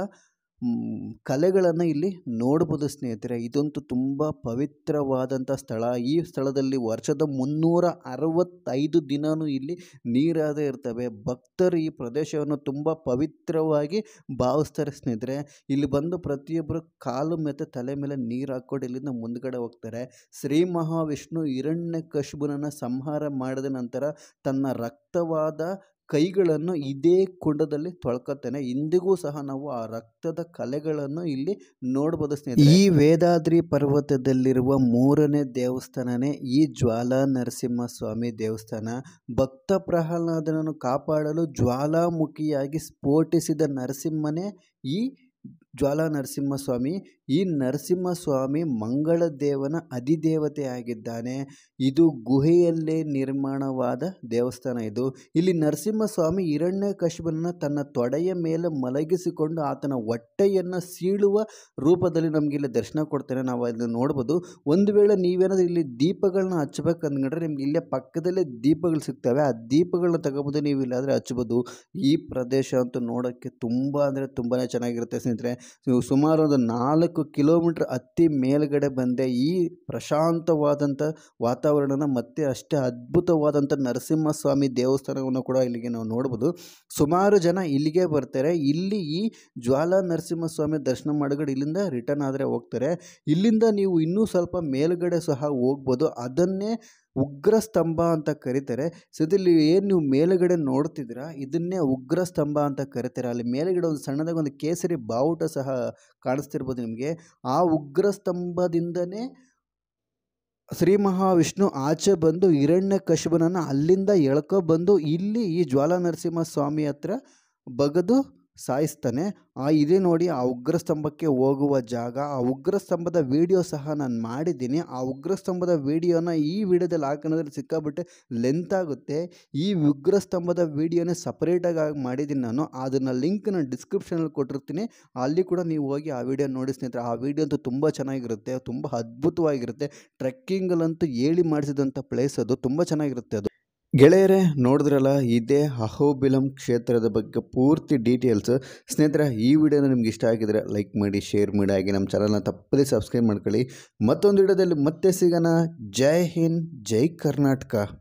ಕಲೆಗಳನ್ನು ಇಲ್ಲಿ ನೋಡ್ಬೋದು ಸ್ನೇಹಿತರೆ ಇದಂತೂ ತುಂಬ ಪವಿತ್ರವಾದಂಥ ಸ್ಥಳ ಈ ಸ್ಥಳದಲ್ಲಿ ವರ್ಷದ ಮುನ್ನೂರ ಅರವತ್ತೈದು ದಿನವೂ ಇಲ್ಲಿ ನೀರಾದೇ ಇರ್ತವೆ ಭಕ್ತರು ಈ ಪ್ರದೇಶವನ್ನು ತುಂಬ ಪವಿತ್ರವಾಗಿ ಭಾವಿಸ್ತಾರೆ ಸ್ನೇಹಿತರೆ ಇಲ್ಲಿ ಬಂದು ಪ್ರತಿಯೊಬ್ಬರು ಕಾಲು ಮತ್ತು ತಲೆ ಮೇಲೆ ನೀರು ಹಾಕ್ಕೊಂಡು ಇಲ್ಲಿಂದ ಮುಂದ್ಗಡೆ ಹೋಗ್ತಾರೆ ಶ್ರೀ ಮಹಾವಿಷ್ಣು ಹಿರಣ್ಯ ಸಂಹಾರ ಮಾಡಿದ ನಂತರ ತನ್ನ ರಕ್ತವಾದ ಕೈಗಳನ್ನು ಇದೇ ಕುಂಡದಲ್ಲಿ ತೊಳ್ಕೊತಾನೆ ಇಂದಿಗೂ ಸಹ ನಾವು ಆ ರಕ್ತದ ಕಲೆಗಳನ್ನು ಇಲ್ಲಿ ನೋಡ್ಬೋದು ಸ್ನೇಹಿತರೆ ಈ ವೇದಾದ್ರಿ ಪರ್ವತದಲ್ಲಿರುವ ಮೂರನೇ ದೇವಸ್ಥಾನನೇ ಈ ಜ್ವಾಲಾ ನರಸಿಂಹ ಸ್ವಾಮಿ ದೇವಸ್ಥಾನ ಭಕ್ತ ಪ್ರಹ್ಲಾದನನ್ನು ಕಾಪಾಡಲು ಜ್ವಾಲಾಮುಖಿಯಾಗಿ ಸ್ಫೋಟಿಸಿದ ನರಸಿಂಹನೇ ಈ ಜ್ವಾಲಾ ನರಸಿಂಹಸ್ವಾಮಿ ಈ ನರಸಿಂಹಸ್ವಾಮಿ ಮಂಗಳ ದೇವನ ಅಧಿದೇವತೆಯಾಗಿದ್ದಾನೆ ಇದು ಗುಹೆಯಲ್ಲೇ ನಿರ್ಮಾಣವಾದ ದೇವಸ್ಥಾನ ಇದು ಇಲ್ಲಿ ನರಸಿಂಹಸ್ವಾಮಿ ಹಿರಣ್ಯ ತನ್ನ ತೊಡೆಯ ಮೇಲೆ ಮಲಗಿಸಿಕೊಂಡು ಆತನ ಹೊಟ್ಟೆಯನ್ನು ಸೀಳುವ ರೂಪದಲ್ಲಿ ನಮಗೆ ಇಲ್ಲಿ ದರ್ಶನ ಕೊಡ್ತಾನೆ ನಾವು ಅದನ್ನು ನೋಡ್ಬೋದು ಒಂದು ವೇಳೆ ನೀವೇನಾದರೂ ಇಲ್ಲಿ ದೀಪಗಳನ್ನ ಹಚ್ಬೇಕಂದ್ರೆ ನಿಮ್ಗೆ ಇಲ್ಲೇ ಪಕ್ಕದಲ್ಲೇ ದೀಪಗಳು ಸಿಗ್ತವೆ ಆ ದೀಪಗಳನ್ನ ತಗೋಬೋದು ನೀವು ಇಲ್ಲಾದರೆ ಹಚ್ಬೋದು ಈ ಪ್ರದೇಶ ಅಂತೂ ನೋಡೋಕ್ಕೆ ತುಂಬ ಅಂದರೆ ತುಂಬಾ ಚೆನ್ನಾಗಿರುತ್ತೆ ಸ್ನೇಹಿತರೆ ನೀವು ಸುಮಾರು ಒಂದು ನಾಲ್ಕು ಕಿಲೋಮೀಟ್ರ್ ಹತ್ತಿ ಮೇಲ್ಗಡೆ ಬಂದೆ ಈ ಪ್ರಶಾಂತವಾದಂಥ ವಾತಾವರಣನ ಮತ್ತೆ ಅಷ್ಟೇ ಅದ್ಭುತವಾದಂಥ ನರಸಿಂಹಸ್ವಾಮಿ ದೇವಸ್ಥಾನವನ್ನು ಕೂಡ ಇಲ್ಲಿಗೆ ನಾವು ನೋಡ್ಬೋದು ಸುಮಾರು ಜನ ಇಲ್ಲಿಗೆ ಬರ್ತಾರೆ ಇಲ್ಲಿ ಈ ಜ್ವಾಲಾ ನರಸಿಂಹಸ್ವಾಮಿ ದರ್ಶನ ಮಾಡಿಕೊಂಡು ಇಲ್ಲಿಂದ ರಿಟರ್ನ್ ಆದರೆ ಹೋಗ್ತಾರೆ ಇಲ್ಲಿಂದ ನೀವು ಇನ್ನೂ ಸ್ವಲ್ಪ ಮೇಲ್ಗಡೆ ಸಹ ಹೋಗ್ಬೋದು ಅದನ್ನೇ ಉಗ್ರ ಸ್ತಂಭ ಅಂತ ಕರೀತಾರೆ ಸದ್ಯಲ್ಲಿ ಏನು ನೀವು ಮೇಲುಗಡೆ ನೋಡ್ತಿದ್ದೀರಾ ಇದನ್ನೇ ಉಗ್ರ ಸ್ತಂಭ ಅಂತ ಕರೀತಾರೆ ಅಲ್ಲಿ ಮೇಲುಗಡೆ ಒಂದು ಸಣ್ಣದಾಗಿ ಒಂದು ಕೇಸರಿ ಬಾವುಟ ಸಹ ಕಾಣಿಸ್ತಿರ್ಬೋದು ನಿಮಗೆ ಆ ಉಗ್ರ ಸ್ತಂಭದಿಂದನೇ ಶ್ರೀ ಮಹಾವಿಷ್ಣು ಆಚೆ ಬಂದು ಹಿರಣ್ಯ ಕಶಿಪನನ್ನು ಅಲ್ಲಿಂದ ಎಳ್ಕೊ ಬಂದು ಇಲ್ಲಿ ಈ ಜ್ವಾಲಾ ನರಸಿಂಹ ಸ್ವಾಮಿ ಹತ್ರ ಬಗೆದು ಸಾಯಿಸ್ತಾನೆ ಆ ಇದೇ ನೋಡಿ ಆ ಉಗ್ರ ಸ್ತಂಭಕ್ಕೆ ಹೋಗುವ ಜಾಗ ಆ ಉಗ್ರ ಸ್ತಂಭದ ವಿಡಿಯೋ ಸಹ ನಾನು ಮಾಡಿದ್ದೀನಿ ಆ ಉಗ್ರ ಸ್ತಂಭದ ವಿಡಿಯೋನ ಈ ವಿಡಿಯೋದಲ್ಲಿ ಹಾಕೋದ್ರೆ ಸಿಕ್ಕಾಬಿಟ್ಟೆ ಲೆಂತ್ ಆಗುತ್ತೆ ಈ ಉಗ್ರ ಸ್ತಂಭದ ವಿಡಿಯೋನೇ ಸಪ್ರೇಟಾಗಿ ಮಾಡಿದ್ದೀನಿ ನಾನು ಅದನ್ನು ಲಿಂಕ್ ನಾನು ಡಿಸ್ಕ್ರಿಪ್ಷನಲ್ಲಿ ಕೊಟ್ಟಿರ್ತೀನಿ ಅಲ್ಲಿ ಕೂಡ ನೀವು ಹೋಗಿ ಆ ವಿಡಿಯೋ ನೋಡಿ ಸ್ನೇಹಿತರೆ ಆ ವಿಡಿಯೋ ಅಂತೂ ತುಂಬ ಚೆನ್ನಾಗಿರುತ್ತೆ ತುಂಬ ಅದ್ಭುತವಾಗಿರುತ್ತೆ ಟ್ರೆಕ್ಕಿಂಗಲ್ಲಂತೂ ಹೇಳಿ ಮಾಡಿಸಿದಂಥ ಪ್ಲೇಸ್ ಅದು ತುಂಬ ಚೆನ್ನಾಗಿರುತ್ತೆ ಅದು ಗೆಳೆಯರೇ ನೋಡಿದ್ರಲ್ಲ ಇದೇ ಅಹೋಬಿಲಂ ಕ್ಷೇತ್ರದ ಬಗ್ಗೆ ಪೂರ್ತಿ ಡೀಟೇಲ್ಸ್ ಸ್ನೇಹಿತರೆ ಈ ವಿಡಿಯೋನ ನಿಮ್ಗೆ ಇಷ್ಟ ಆಗಿದ್ರೆ ಲೈಕ್ ಮಾಡಿ ಶೇರ್ ಮಾಡಿ ಹಾಗೆ ನಮ್ಮ ಚಾನಲ್ನ ತಪ್ಪದೇ ಸಬ್ಸ್ಕ್ರೈಬ್ ಮಾಡ್ಕೊಳ್ಳಿ ಮತ್ತೊಂದು ವಿಡಿಯೋದಲ್ಲಿ ಮತ್ತೆ ಸಿಗೋಣ ಜೈ ಹಿಂದ್ ಜೈ ಕರ್ನಾಟಕ